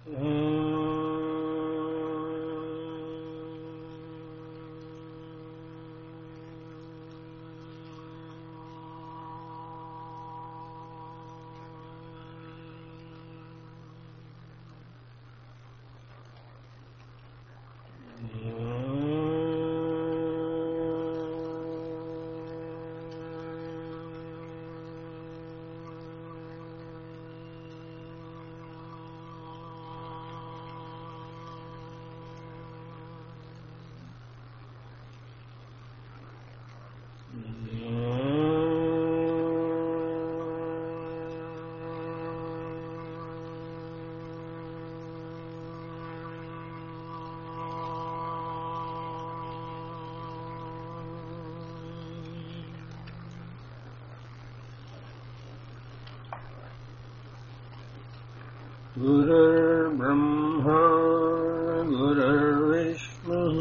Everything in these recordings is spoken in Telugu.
गुरुर्ब्रह्मा गुरुर्विष्णुः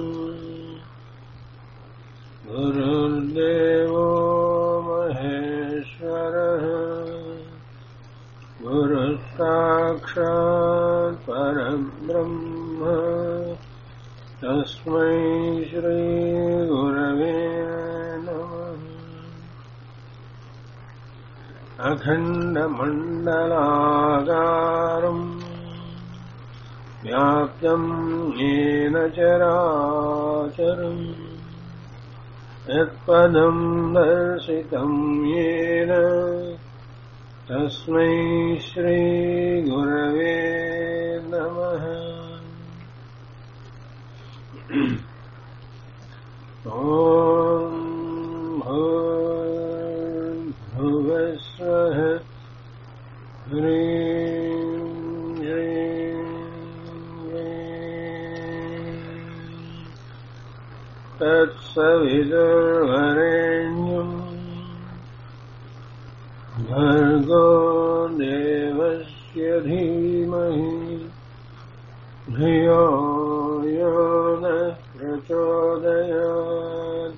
गुरुर्देवो महेश्वरः गुरुः साक्षात् परब्रह्म तस्मै श्रीगुरवे नमः अखण्डमण्डलाकारम् व्याप्तम् येन चराचरम् यत्पदम् दर्शितम् येन तस्मै श्रीगुरवे नमः ॐ भूर्भुवस्वः ह्रीं ह्रीं ह्रीं तत्सवितुर्वरेण्यम् भर्गो देवस्य धीमहि धियो यो नः प्रचोदयात्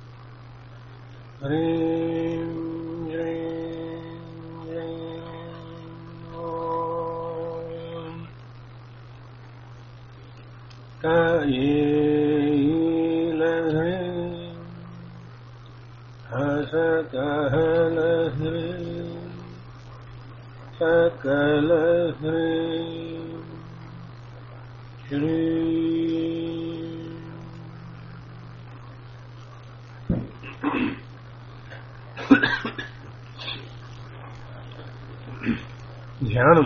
ह्रीं ह्रीं ह्रीं ॐ कयेलह्रीं हसकहलह्रीं सकलह्रीं श्री ధ్యానం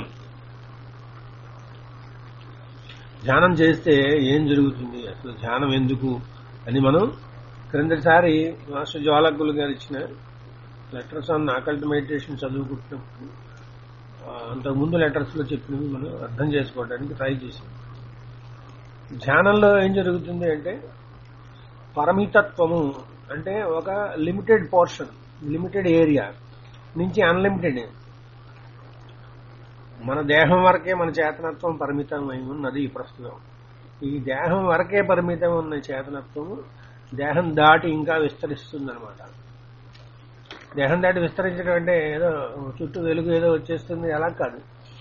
ధ్యానం చేస్తే ఏం జరుగుతుంది అసలు ధ్యానం ఎందుకు అని మనం క్రిందటిసారి మాస్టర్ జ్వాలకులు గారు ఇచ్చిన లెటర్స్ ఆన్ ఆకల్ట్ మెడిటేషన్ చదువుకుంటున్నప్పుడు ఆ, అంతకుముందు లెటర్స్ లో చెప్పినవి మనం అర్థం చేసుకోవడానికి ట్రై చేసాం ధ్యానంలో ఏం జరుగుతుంది అంటే పరమితత్వము అంటే ఒక లిమిటెడ్ పోర్షన్ లిమిటెడ్ ఏరియా నుంచి అన్లిమిటెడ్ మన దేహం వరకే మన చేతనత్వం పరిమితమై ఉన్నది ప్రస్తుతం ఈ దేహం వరకే పరిమితం ఉన్న చేతనత్వము దేహం దాటి ఇంకా విస్తరిస్తుంది అనమాట దేహం దాటి విస్తరించడం అంటే ఏదో చుట్టూ వెలుగు ఏదో వచ్చేస్తుంది అలా కాదు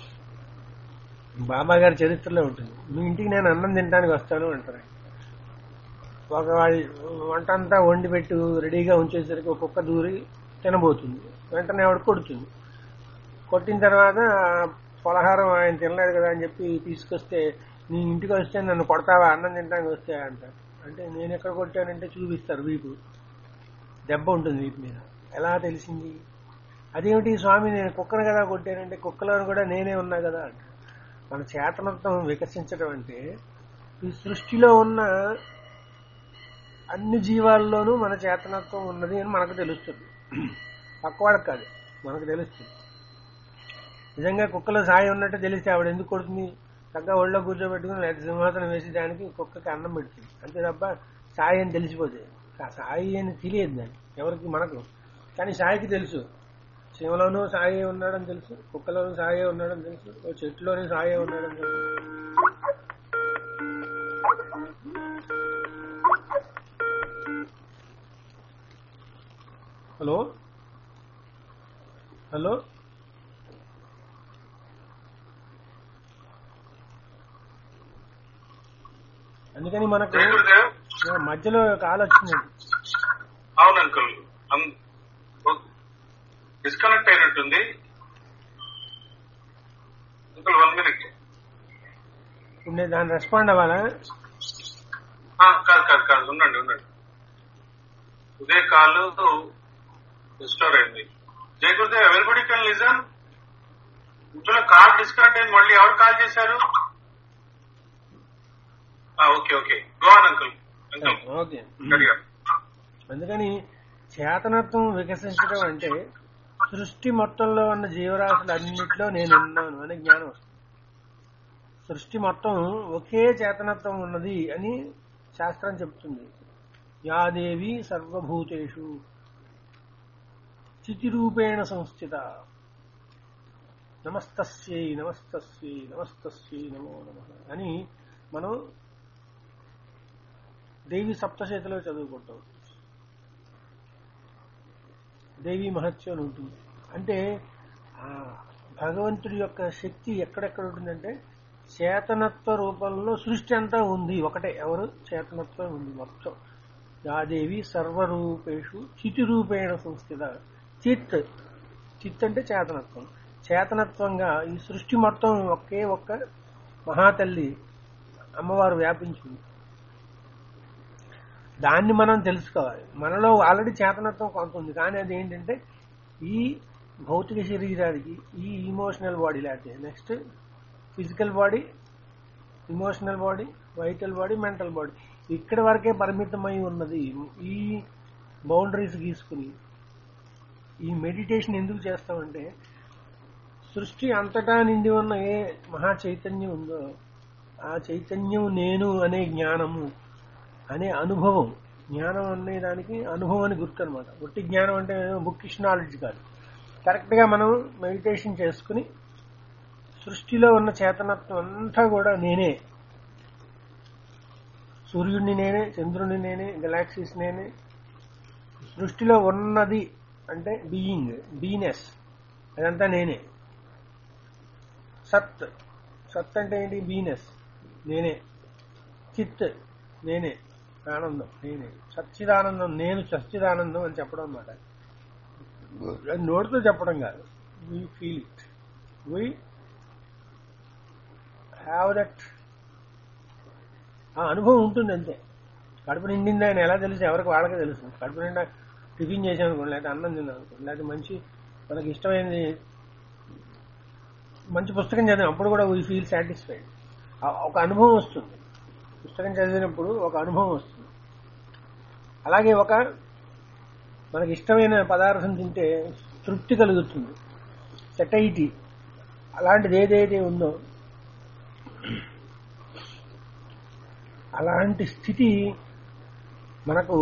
బాబా గారి చరిత్రలో ఉంటుంది మీ ఇంటికి నేను అన్నం తినడానికి వస్తాను అంటారు ఒక వాడి వంట అంతా వండి పెట్టి రెడీగా ఉంచేసరికి ఒక కుక్క దూరి తినబోతుంది వెంటనే ఆవిడ కొడుతుంది కొట్టిన తర్వాత పలహారం ఆయన తినలేదు కదా అని చెప్పి తీసుకొస్తే నీ ఇంటికి వస్తే నన్ను కొడతావా అన్నం తినడానికి వస్తే అంటారు అంటే నేను ఎక్కడ కొట్టానంటే చూపిస్తారు వీపు దెబ్బ ఉంటుంది వీపు మీద ఎలా తెలిసింది అదేమిటి స్వామి నేను కుక్కను కదా కొట్టానంటే కుక్కలో కూడా నేనే ఉన్నా కదా అంటారు మన చేతనత్వం వికసించడం అంటే ఈ సృష్టిలో ఉన్న అన్ని జీవాల్లోనూ మన చేతనత్వం ఉన్నది అని మనకు తెలుస్తుంది పక్కవాడికి కాదు మనకు తెలుస్తుంది నిజంగా కుక్కలో సాయి ఉన్నట్టు తెలిస్తే ఆవిడ ఎందుకు కొడుతుంది చక్కగా ఒళ్ళో కూర్చోబెట్టుకుని లేదా సింహాసనం వేసి దానికి కుక్కకి అన్నం పెడుతుంది అంతే తప్ప సాయి అని తెలిసిపోతుంది ఆ సాయి అని తెలియదు దాన్ని ఎవరికి మనకు కానీ సాయికి తెలుసు శివలోనూ సాయి ఉన్నాడని తెలుసు కుక్కలోనూ సాయి ఉన్నాడని తెలుసు ఓ చెట్టులోనే సాయి ఉన్నాడని తెలుసు హలో హలో అందుకని మనకు జై గురుదేవ్ మధ్యలో కాల్ వచ్చింది అవును అంకుల్ డిస్కనెక్ట్ అయినట్టుంది అంకుల్ వన్ మినిట్ ఇప్పుడు నేను దాన్ని రెస్పాండ్ అవ్వాలా కాదు కాదు కాదు ఉండండి ఉండండి ఇదే కాల్ రిస్టోర్ అయింది జై గురుదేవ్ ఎవరిబడి కెన్ లిజన్ ఇందులో కాల్ డిస్కనెక్ట్ అయింది మళ్ళీ ఎవరు కాల్ చేశారు okay okay go on uncle uncle okay ready అందుకని చేతనత్వం వికసించడం అంటే సృష్టి మొత్తంలో ఉన్న జీవరాశులు అన్నింటిలో నేను ఉన్నాను అనే జ్ఞానం వస్తుంది సృష్టి మొత్తం ఒకే చేతనత్వం ఉన్నది అని శాస్త్రం చెప్తుంది యాదేవి సర్వభూతేషు చితిరూపేణ సంస్థిత నమస్తస్యై నమస్తస్యై నమస్తస్యై నమో నమ అని మనం దేవి సప్తశతిలో చదువుకుంటాం దేవి మహత్యం అని ఉంటుంది అంటే ఆ భగవంతుడి యొక్క శక్తి ఎక్కడెక్కడ ఉంటుందంటే చేతనత్వ రూపంలో సృష్టి అంతా ఉంది ఒకటే ఎవరు చేతనత్వం ఉంది మొత్తం యాదేవి సర్వరూపేషు చితి రూపేణ సంస్థిత చిత్ చిత్ అంటే చేతనత్వం చేతనత్వంగా ఈ సృష్టి మొత్తం ఒకే ఒక్క మహాతల్లి అమ్మవారు వ్యాపించింది దాన్ని మనం తెలుసుకోవాలి మనలో ఆల్రెడీ చేతనత్వం కొంత ఉంది కానీ అది ఏంటంటే ఈ భౌతిక శరీరానికి ఈ ఇమోషనల్ బాడీ లేకపోతే next physical body emotional body vital body mental body ఇక్కడి వరకే పరిమితమై ఉన్నది ఈ బౌండరీస్ గీసుకుని ఈ మెడిటేషన్ ఎందుకు చేస్తామంటే సృష్టి అంతటా నిండి ఉన్న ఏ మహా చైతన్యం ఉందో ఆ చైతన్యం నేను అనే జ్ఞానము అనే అనుభవం జ్ఞానం అనే దానికి అనుభవం అని గుర్తు అనమాట ఒట్టి జ్ఞానం అంటే బుక్కిష్ నాలెడ్జ్ కాదు కరెక్ట్ గా మనం మెడిటేషన్ చేసుకుని సృష్టిలో ఉన్న చేతనత్వం అంతా కూడా నేనే సూర్యుడిని నేనే చంద్రుడిని నేనే గెలాక్సీస్ నేనే సృష్టిలో ఉన్నది అంటే బీయింగ్ బీనెస్ అదంతా నేనే సత్ సత్ అంటే ఏంటి బీనెస్ నేనే చిత్ నేనే ఆనందం నేనే సచ్చిదానందం నేను సచ్చిదానందం అని చెప్పడం అన్నమాట అది నోటితో చెప్పడం కాదు we feel it we have that ఆ అనుభవం ఉంటుంది అంతే కడుపు నిండింది ఆయన ఎలా తెలుసు ఎవరికి వాళ్ళకే తెలుసు కడుపు నిండా టిఫిన్ చేసాం అనుకోండి లేకపోతే అన్నం తిన్నాం అనుకోండి లేకపోతే మంచి మనకి ఇష్టమైనది మంచి పుస్తకం చదివాం అప్పుడు కూడా వీ ఫీల్ సాటిస్ఫైడ్ ఒక అనుభవం వస్తుంది పుస్తకం చదివినప్పుడు ఒక అనుభవం వస్తుంది అలాగే ఒక మనకి ఇష్టమైన పదార్థం తింటే తృప్తి కలుగుతుంది సెటైటీ అలాంటిది ఏదైతే ఉందో అలాంటి స్థితి మనకు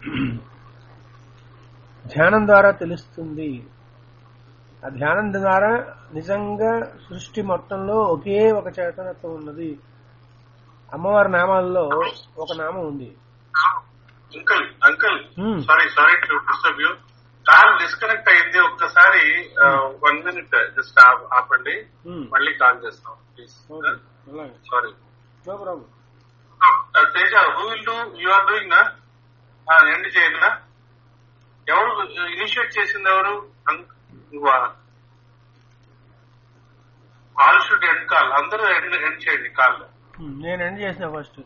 ధ్యానం ద్వారా తెలుస్తుంది ఆ ధ్యానం ద్వారా నిజంగా సృష్టి మొత్తంలో ఒకే ఒక చేతనత్వం ఉన్నది అమ్మవారి నామాల్లో ఒక నామం ఉంది uncle uncle Hmm. Sorry sorry to disturb you call disconnect అయింది ఒక్కసారి వన్ మినిట్ జస్ట్ ఆపండి Hmm. మళ్ళీ కాల్ చేస్తాం ప్లీజ్ ఓకే అలాగే sorry no problem Teja who will do you are doing నా ఎండ్ చేయనా ఎవరు ఇనిషియేట్ చేసింది ఎవరు నువ్వా ఆల్ షుడ్ ఎండ్ కాల్ అందరూ ఎండ్ ఎండ్ చేయండి కాల్ నేను ఎండ్ చేసిన ఫస్ట్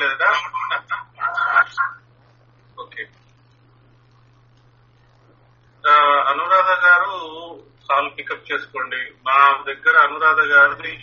రావట్లేదా ఓకే ఆ, అనురాధ గారు కాల్ పికప్ చేసుకోండి నా దగ్గర అనురాధ గారిని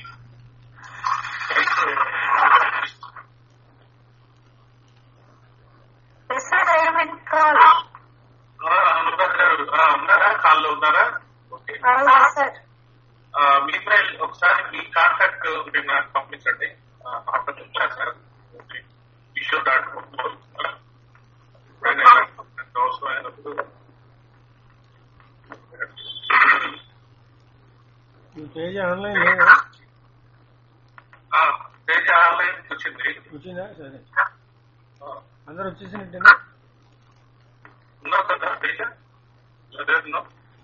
రిసైర్మెంట్ కాల్ ఆ, అనురాధ గారు ఆ, ఉన్నారా కాల్లో ఉన్నారా ఓకే సార్ ఆ, మీ మెయిల్ ఒకసారి మీ కాంటాక్ట్ ఒకటి నాకు పంపించండి ఆ, అక్కడ ఉంటారా సార్ ఓకే కిషోర్ డాట్ ఎప్పుడైనా అవసరమైనప్పుడు ఈ తేజ ఆన్లైన్ లేదా ఆ, తేజ ఆన్లైన్ వచ్చింది వచ్చిందా సరే ఆ, అందరు వచ్చేసినట్టేనా ఉన్నావు కదా తేజ లేదు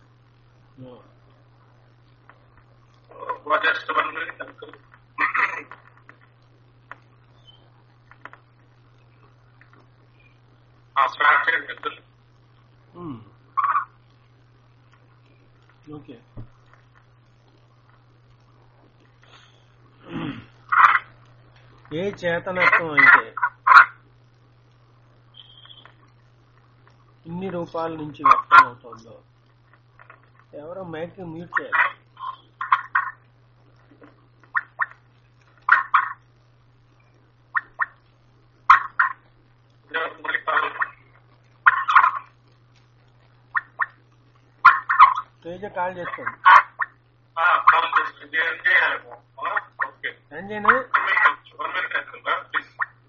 just one minute uncle start చేయండి అంకుల్ ఉమ్. ఓకే ఏ చేతనత్వం అయితే ఇన్ని రూపాయల నుంచి వ్యక్తం అవుతుందో ఎవరో మైక్ మ్యూట్ చేయాలి మళ్ళీ కాల్ తేజ కాల్ చేసుకోండి కాల్ చేస్తుంది ఏం చేయాలి ఓకే సంజయ్నా one minute uncle please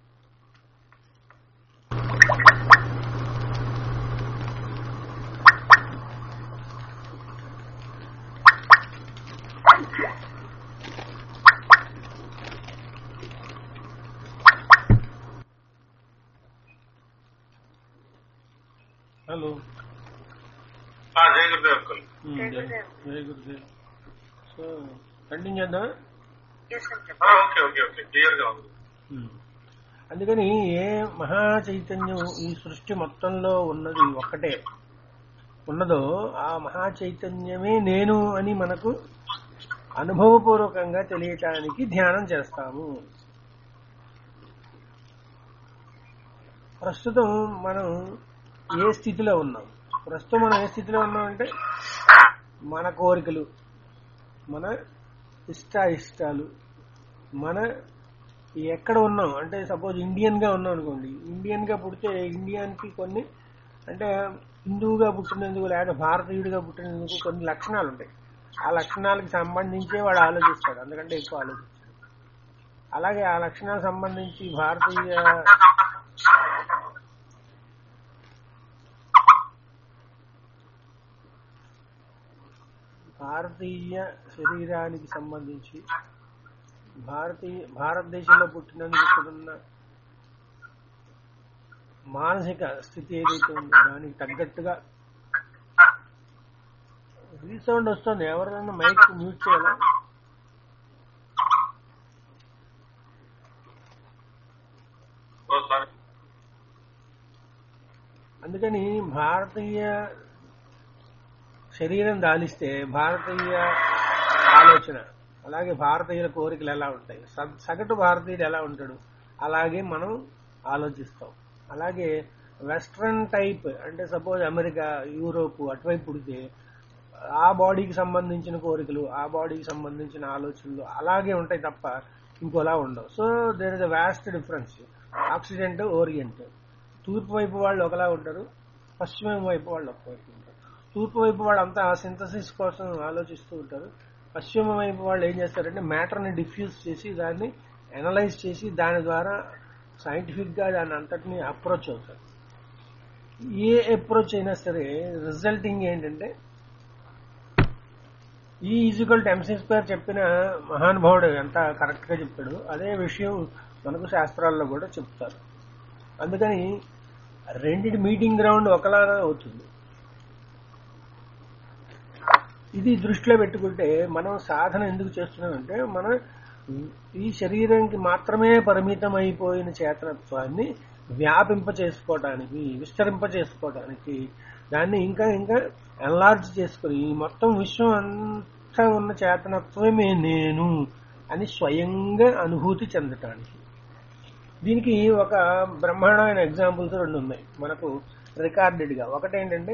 hello జయ గురుదేవ్ అంకుల్ ఉమ్, జై జై గురుదేవ్. జై గురుదేవ్ సో కంటిన్యూ చేద్దామా ఓకే ఓకే ఓకే క్లియర్ గా ఉంది ఉమ్. అందుకని ఏ మహా చైతన్యం ఈ సృష్టి మొత్తంలో ఉన్నది ఒక్కటే ఉన్నదో ఆ మహా చైతన్యమే నేను అని మనకు అనుభవపూర్వకంగా తెలియటానికి ధ్యానం చేస్తాము ప్రస్తుతం మనం ఏ స్థితిలో ఉన్నాం ప్రస్తుతం మనం ఏ స్థితిలో ఉన్నాం అంటే మన కోరికలు మన ఇష్టాయిష్టాలు మన ఎక్కడ ఉన్నాం అంటే సపోజ్ ఇండియన్ గా ఉన్నాం అనుకోండి ఇండియన్ గా పుడితే ఇండియన్ కి కొన్ని అంటే హిందువుగా పుట్టినందుకు లేదా భారతీయుడిగా పుట్టినందుకు కొన్ని లక్షణాలు ఉంటాయి ఆ లక్షణాలకు సంబంధించే వాడు ఆలోచిస్తాడు అందుకంటే ఎక్కువ ఆలోచిస్తాడు అలాగే ఆ లక్షణాలకు సంబంధించి భారతీయ భారతీయ శరీరానికి సంబంధించి భారతీయ భారతదేశంలో పుట్టినందుకు ఇక్కడున్న మానసిక స్థితి ఏదైతే ఉందో దానికి తగ్గట్టుగా రీసౌండ్ వస్తుంది ఎవరైనా మైక్ మ్యూట్ చేయాలా ఓ సారీ అందుకని భారతీయ శరీరం దాలిస్తే భారతీయ ఆలోచన అలాగే భారతీయుల కోరికలు ఎలా ఉంటాయి స- సగటు భారతీయుడు ఎలా ఉంటాడు అలాగే మనం ఆలోచిస్తాం అలాగే వెస్ట్రన్ టైప్ అంటే సపోజ్ అమెరికా యూరోప్ అటువైపు పుడితే ఆ బాడీకి సంబంధించిన కోరికలు ఆ బాడీకి సంబంధించిన ఆలోచనలు అలాగే ఉంటాయి తప్ప ఇంకోలా ఉండవు so there is a vast difference occident orient తూర్పు వైపు వాళ్ళు ఒకలా ఉంటారు పశ్చిమ వైపు వాళ్ళు ఒకవైపు ఉంటారు తూర్పు వైపు వాళ్ళు అంతా సింథసిస్ కోసం ఆలోచిస్తూ ఉంటారు పశ్చిమ వైపు వాళ్ళు ఏం చేస్తారంటే మ్యాటర్ని డిఫ్యూజ్ చేసి దాన్ని అనలైజ్ చేసి దాని ద్వారా సైంటిఫిక్ గా దాన్ని అంతటిని అప్రోచ్ అవుతారు ఏ అప్రోచ్ అయినా సరే రిజల్టింగ్ ఏంటంటే ఈ ఈజికల్ టు ఎంసీ స్క్వేర్ చెప్పిన మహానుభావుడు ఎంత కరెక్ట్ గా చెప్పాడు అదే విషయం మనకు శాస్త్రాల్లో కూడా చెప్తారు అందుకని రెండింటి మీటింగ్ గ్రౌండ్ ఒకలాగా అవుతుంది ఇది దృష్టిలో పెట్టుకుంటే మనం సాధన ఎందుకు చేస్తున్నామంటే మన ఈ శరీరానికి మాత్రమే పరిమితం అయిపోయిన చేతనత్వాన్ని వ్యాపింప చేసుకోవడానికి విస్తరింప చేసుకోవడానికి దాన్ని ఇంకా ఇంకా ఎన్లార్జ్ చేసుకుని ఈ మొత్తం విశ్వం అంతా ఉన్న చేతనత్వమే నేను అని స్వయంగా అనుభూతి చెందటానికి దీనికి ఒక బ్రహ్మాండమైన ఎగ్జాంపుల్స్ రెండు ఉన్నాయి మనకు రికార్డెడ్ గా ఒకటేంటంటే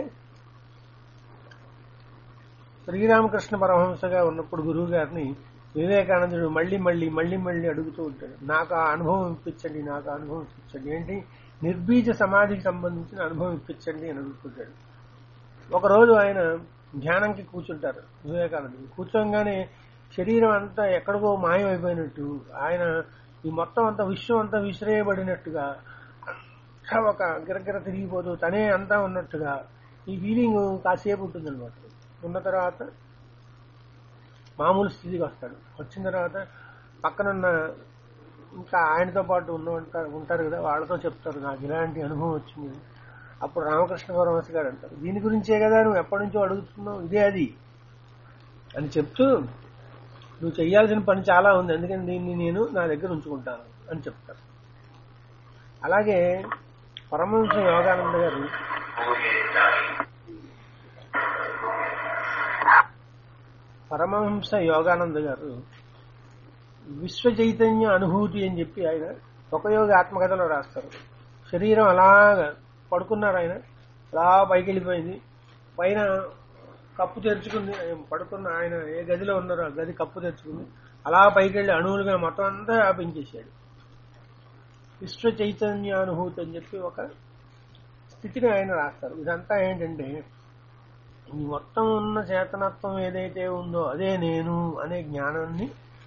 శ్రీరామకృష్ణ పరమహంసగా ఉన్నప్పుడు గురువు గారిని వివేకానందుడు మళ్ళీ మళ్ళీ మళ్ళీ మళ్ళీ అడుగుతూ ఉంటాడు నాకు ఆ అనుభవం ఇప్పించండి నాకు ఆ అనుభవం ఇప్పించండి ఏంటి నిర్బీజ సమాధికి సంబంధించిన అనుభవం ఇప్పించండి అని అడుగుతుంటాడు ఒకరోజు ఆయన ధ్యానంకి కూర్చుంటారు వివేకానందుడు కూర్చోగానే శరీరం అంతా ఎక్కడికో మాయమైపోయినట్టు ఆయన ఈ మొత్తం అంతా విశ్వం అంతా విసిరేయబడినట్టుగా అంతా ఒక గిరగిర తిరిగిపోతూ తనే అంతా ఉన్నట్టుగా ఈ ఫీలింగ్ కాసేపు ఉంటుందన్నమాట ఉన్న తర్వాత మామూలు స్థితికి వస్తాడు వచ్చిన తర్వాత పక్కనున్న ఇంకా ఆయనతో పాటు ఉన్న ఉంటారు ఉంటారు కదా వాళ్ళతో చెప్తారు నాకు ఇలాంటి అనుభవం వచ్చింది అప్పుడు రామకృష్ణ పరమహంస గారు అంటారు దీని గురించే కదా నువ్వు ఎప్పటి నుంచో అడుగుతున్నావు ఇదే అది అని చెప్తూ నువ్వు చేయాల్సిన పని చాలా ఉంది అందుకని దీన్ని నేను నా దగ్గర ఉంచుకుంటాను అని చెప్తారు అలాగే పరమహంస యోగానంద గారు పరమహంస యోగానంద గారు విశ్వ చైతన్య అనుభూతి అని చెప్పి ఆయన ఒక యోగ ఆత్మకథలో రాస్తారు శరీరం అలాగా పడుకున్నారు ఆయన అలా పైకి వెళ్ళిపోయింది పైన కప్పు తెరుచుకుంది ఆయన పడుకున్న ఆయన ఏ గదిలో ఉన్నారో ఆ గది కప్పు తెరుచుకుంది అలా పైకి వెళ్ళి అణువులుగా మొత్తం అంతా వ్యాపించేశాడు విశ్వ చైతన్య అనుభూతి అని చెప్పి ఒక స్థితిని ఆయన రాస్తారు ఇదంతా ఏంటంటే ఈ మొత్తం ఉన్న చేతనత్వం ఏదైతే ఉందో అదే నేను అనే జ్ఞానాన్ని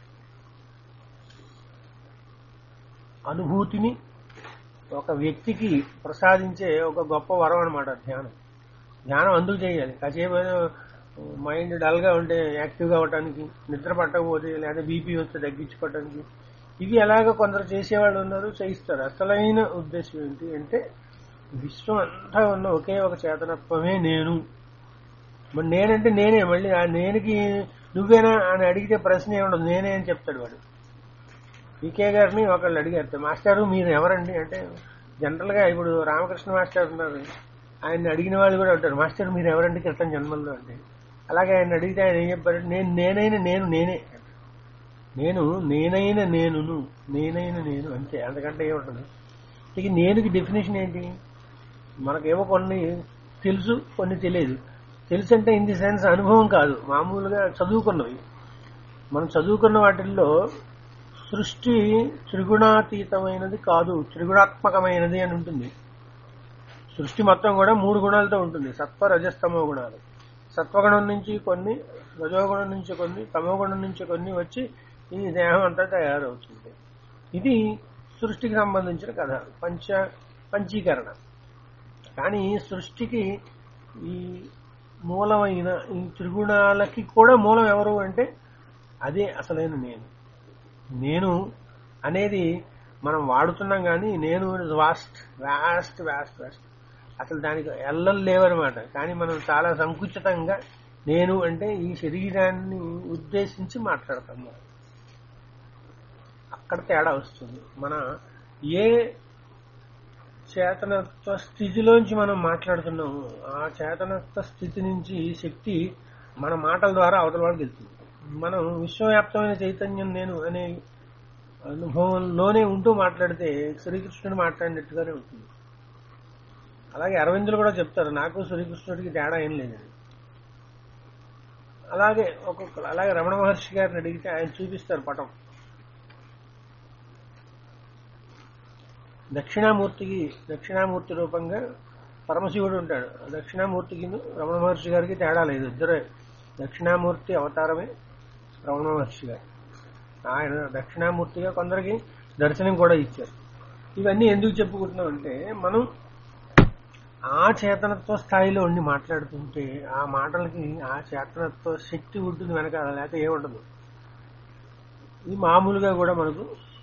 అనుభూతిని ఒక వ్యక్తికి ప్రసాదించే ఒక గొప్ప వరం అనమాట ధ్యానం ధ్యానం అందుకు చేయాలి కాసేపు ఏదో మైండ్ డల్ గా ఉంటే యాక్టివ్గా అవ్వటానికి నిద్ర పట్టకపోతే లేదా బీపీ వస్తే తగ్గించుకోవటానికి ఇవి ఎలాగ కొందరు చేసేవాళ్ళు ఉన్నారు చేయిస్తారు అసలైన ఉద్దేశం ఏంటి అంటే విశ్వం అంతా ఉన్న ఒకే ఒక చేతనత్వమే నేను మరి నేనంటే నేనే మళ్ళీ ఆ నేనుకి నువ్వేనా అని అడిగితే ప్రశ్న ఏముండదు నేనే అని చెప్తాడు వాడు పీకే గారిని ఒకళ్ళు అడిగారు మాస్టారు మీరు ఎవరండి అంటే జనరల్ గా ఇప్పుడు రామకృష్ణ మాస్టర్ ఉన్నారు ఆయన అడిగిన వాళ్ళు కూడా ఉంటారు మాస్టర్ మీరు ఎవరండి క్రితం జన్మల్లో అంటే అలాగే ఆయన అడిగితే ఆయన ఏం చెప్పారంటే నేను నేనైన నేను నేనే నేను నేనైన నేనును నేనైన నేను అంతే అంతకంటే ఏముంటుంది ఇక నేనుకి డెఫినేషన్ ఏంటి మనకేమో కొన్ని తెలుసు కొన్ని తెలియదు తెలుసు అంటే ఇన్ ది సెన్స్ అనుభవం కాదు మామూలుగా చదువుకున్నవి మనం చదువుకున్న వాటిల్లో సృష్టి త్రిగుణాతీతమైనది కాదు త్రిగుణాత్మకమైనది అని ఉంటుంది సృష్టి మొత్తం కూడా మూడు గుణాలతో ఉంటుంది సత్వ రజస్తమో గుణాలు సత్వగుణం నుంచి కొన్ని రజోగుణం నుంచి కొన్ని తమోగుణం నుంచి కొన్ని వచ్చి ఈ దేహం అంతా తయారవుతుంది ఇది సృష్టికి సంబంధించిన కథ పంచ పంచీకరణ కానీ సృష్టికి ఈ మూలమైన ఈ త్రిగుణాలకి కూడా మూలం ఎవరు అంటే అదే అసలైన నేను నేను అనేది మనం వాడుతున్నాం కానీ నేను వాస్ట్ వ్యాస్ట్ వ్యాస్ట్ వ్యాస్ట్ అసలు దానికి ఎల్లలు లేవన్నమాట కానీ మనం చాలా సంకుచితంగా నేను అంటే ఈ శరీరాన్ని ఉద్దేశించి మాట్లాడతాం మనం అక్కడ తేడా వస్తుంది మన ఏ చేతనత్వ స్థితిలోంచి మనం మాట్లాడుతున్నాము ఆ చేతనత్వ స్థితి నుంచి శక్తి మన మాటల ద్వారా అవతల వాళ్ళకి వెళ్తుంది మనం విశ్వవ్యాప్తమైన చైతన్యం నేను అనే అనుభవంలోనే ఉంటూ మాట్లాడితే శ్రీకృష్ణుడు మాట్లాడినట్టుగానే ఉంటుంది అలాగే అరవిందులు కూడా చెప్తారు నాకు శ్రీకృష్ణుడికి తేడా ఏం లేదని అలాగే ఒక్కొక్క అలాగే రమణ మహర్షి గారిని అడిగితే ఆయన చూపిస్తారు పటం దక్షిణామూర్తికి దక్షిణామూర్తి రూపంగా పరమశివుడు ఉంటాడు దక్షిణామూర్తికి రమణ మహర్షి గారికి తేడా లేదు ఇద్దరే దక్షిణామూర్తి అవతారమే రమణ మహర్షి గారు ఆయన దక్షిణామూర్తిగా కొందరికి దర్శనం కూడా ఇచ్చారు ఇవన్నీ ఎందుకు చెప్పుకుంటున్నాం అంటే మనం ఆ చేతనత్వ స్థాయిలో ఉండి మాట్లాడుతుంటే ఆ మాటలకి ఆ చేతనత్వ శక్తి ఉంటుంది వెనకాల లేకపోతే ఏముండదు ఇది మామూలుగా కూడా మనకు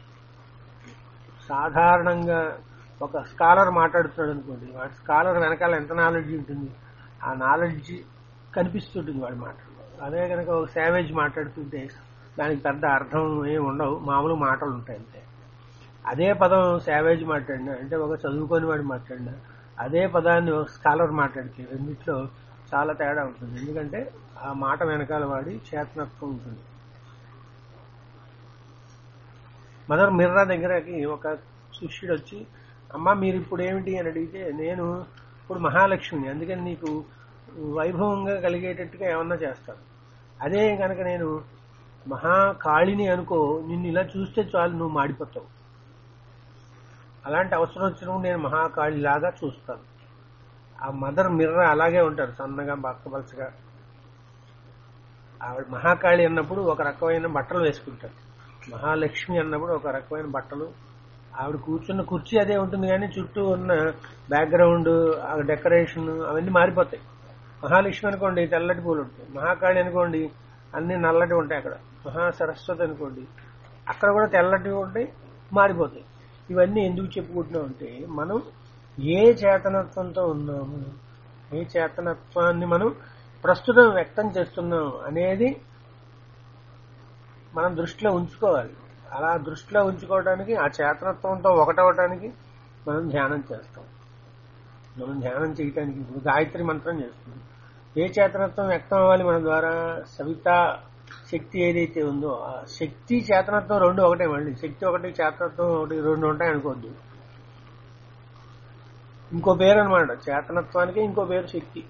సాధారణంగా ఒక స్కాలర్ మాట్లాడుతున్నాడు అనుకోండి వాడి స్కాలర్ వెనకాల ఎంత నాలెడ్జ్ ఉంటుంది ఆ నాలెడ్జ్ కనిపిస్తుంటుంది వాడి మాటలు అదే కనుక ఒక శావేజ్ మాట్లాడుతుంటే దానికి పెద్ద అర్థం ఏమి ఉండవు మామూలు మాటలు ఉంటాయి అంతే అదే పదం శావేజ్ మాట్లాడినా అంటే ఒక చదువుకొని వాడు మాట్లాడినా అదే పదాన్ని ఒక స్కాలర్ మాట్లాడితే రెండిట్లో చాలా తేడా ఉంటుంది ఎందుకంటే ఆ మాట వెనకాల వాడి చేతనత్వం ఉంటుంది మదర్ మిర్రా దగ్గరకి ఒక శిష్యుడు వచ్చి అమ్మ మీరు ఇప్పుడు ఏమిటి అని అడిగితే నేను ఇప్పుడు మహాలక్ష్మిని అందుకని నీకు వైభవంగా కలిగేటట్టుగా ఏమన్నా చేస్తాను అదే కనుక నేను మహాకాళిని అనుకో నిన్ను ఇలా చూస్తే చాలు నువ్వు మాడిపోతావు అలాంటి అవసరం వచ్చినప్పుడు నేను మహాకాళి లాగా చూస్తాను ఆ మదర్ మిర్ర అలాగే ఉంటారు సన్నగా బక్కపలచగా ఆవిడ మహాకాళి అన్నప్పుడు ఒక రకమైన బట్టలు వేసుకుంటారు మహాలక్ష్మి అన్నప్పుడు ఒక రకమైన బట్టలు ఆవిడ కూర్చున్న కుర్చీ అదే ఉంటుంది కానీ చుట్టూ ఉన్న బ్యాక్గ్రౌండ్ ఆ డెకరేషన్ అవన్నీ మారిపోతాయి మహాలక్ష్మి అనుకోండి తెల్లటి పూలు ఉంటాయి మహాకాళి అనుకోండి అన్ని నల్లటి ఉంటాయి అక్కడ మహాసరస్వతి అనుకోండి అక్కడ కూడా తెల్లటివి ఉంటాయి మారిపోతాయి ఇవన్నీ ఎందుకు చెప్పుకుంటున్నాం అంటే మనం ఏ చేతనత్వంతో ఉన్నాము ఏ చేతనత్వాన్ని మనం ప్రస్తుతం వ్యక్తం చేస్తున్నాం అనేది మనం దృష్టిలో ఉంచుకోవాలి అలా దృష్టిలో ఉంచుకోవడానికి ఆ చేతనత్వంతో ఒకటవటానికి మనం ధ్యానం చేస్తాం మనం ధ్యానం చేయటానికి ఇప్పుడు గాయత్రి మంత్రం చేస్తున్నాం ఏ చేతనత్వం వ్యక్తం అవ్వాలి మన ద్వారా సవిత శక్తి ఏదైతే ఉందో ఆ శక్తి చేతనత్వం రెండు ఒకటే మళ్ళీ శక్తి ఒకటి చేతనత్వం ఒకటి రెండు ఉంటాయి అనుకోద్దు ఇంకో పేరు అనమాట చేతనత్వానికి ఇంకో పేరు శక్తి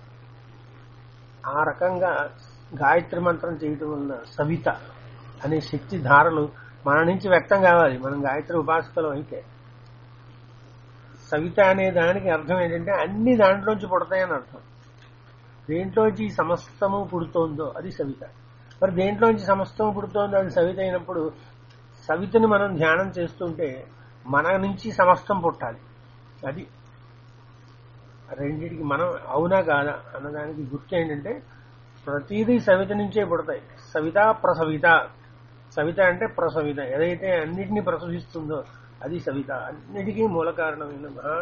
ఆ రకంగా గాయత్రి మంత్రం చేయటం వలన సవిత అనే శక్తి ధారలు మన నుంచి వ్యక్తం కావాలి మనం గాయత్రి ఉపాసకలు అయితే సవిత అనే దానికి అర్థం ఏంటంటే అన్ని దాంట్లోంచి పుడతాయని అర్థం దేంట్లోంచి ఈ సమస్తము పుడుతోందో అది సవిత మరి దేంట్లోంచి సమస్తము పుడుతోందో అది సవిత అయినప్పుడు సవితని మనం ధ్యానం చేస్తుంటే మన నుంచి సమస్తం పుట్టాలి అది రెండిటికి మనం అవునా కాదా అన్నదానికి గుర్తు ఏంటంటే ప్రతిదీ సవిత నుంచే పుడతాయి సవిత ప్రసవిత సవిత అంటే ప్రసవిత ఏదైతే అన్నిటినీ ప్రసవిస్తుందో అది సవిత అన్నిటికీ మూల కారణమైన మహా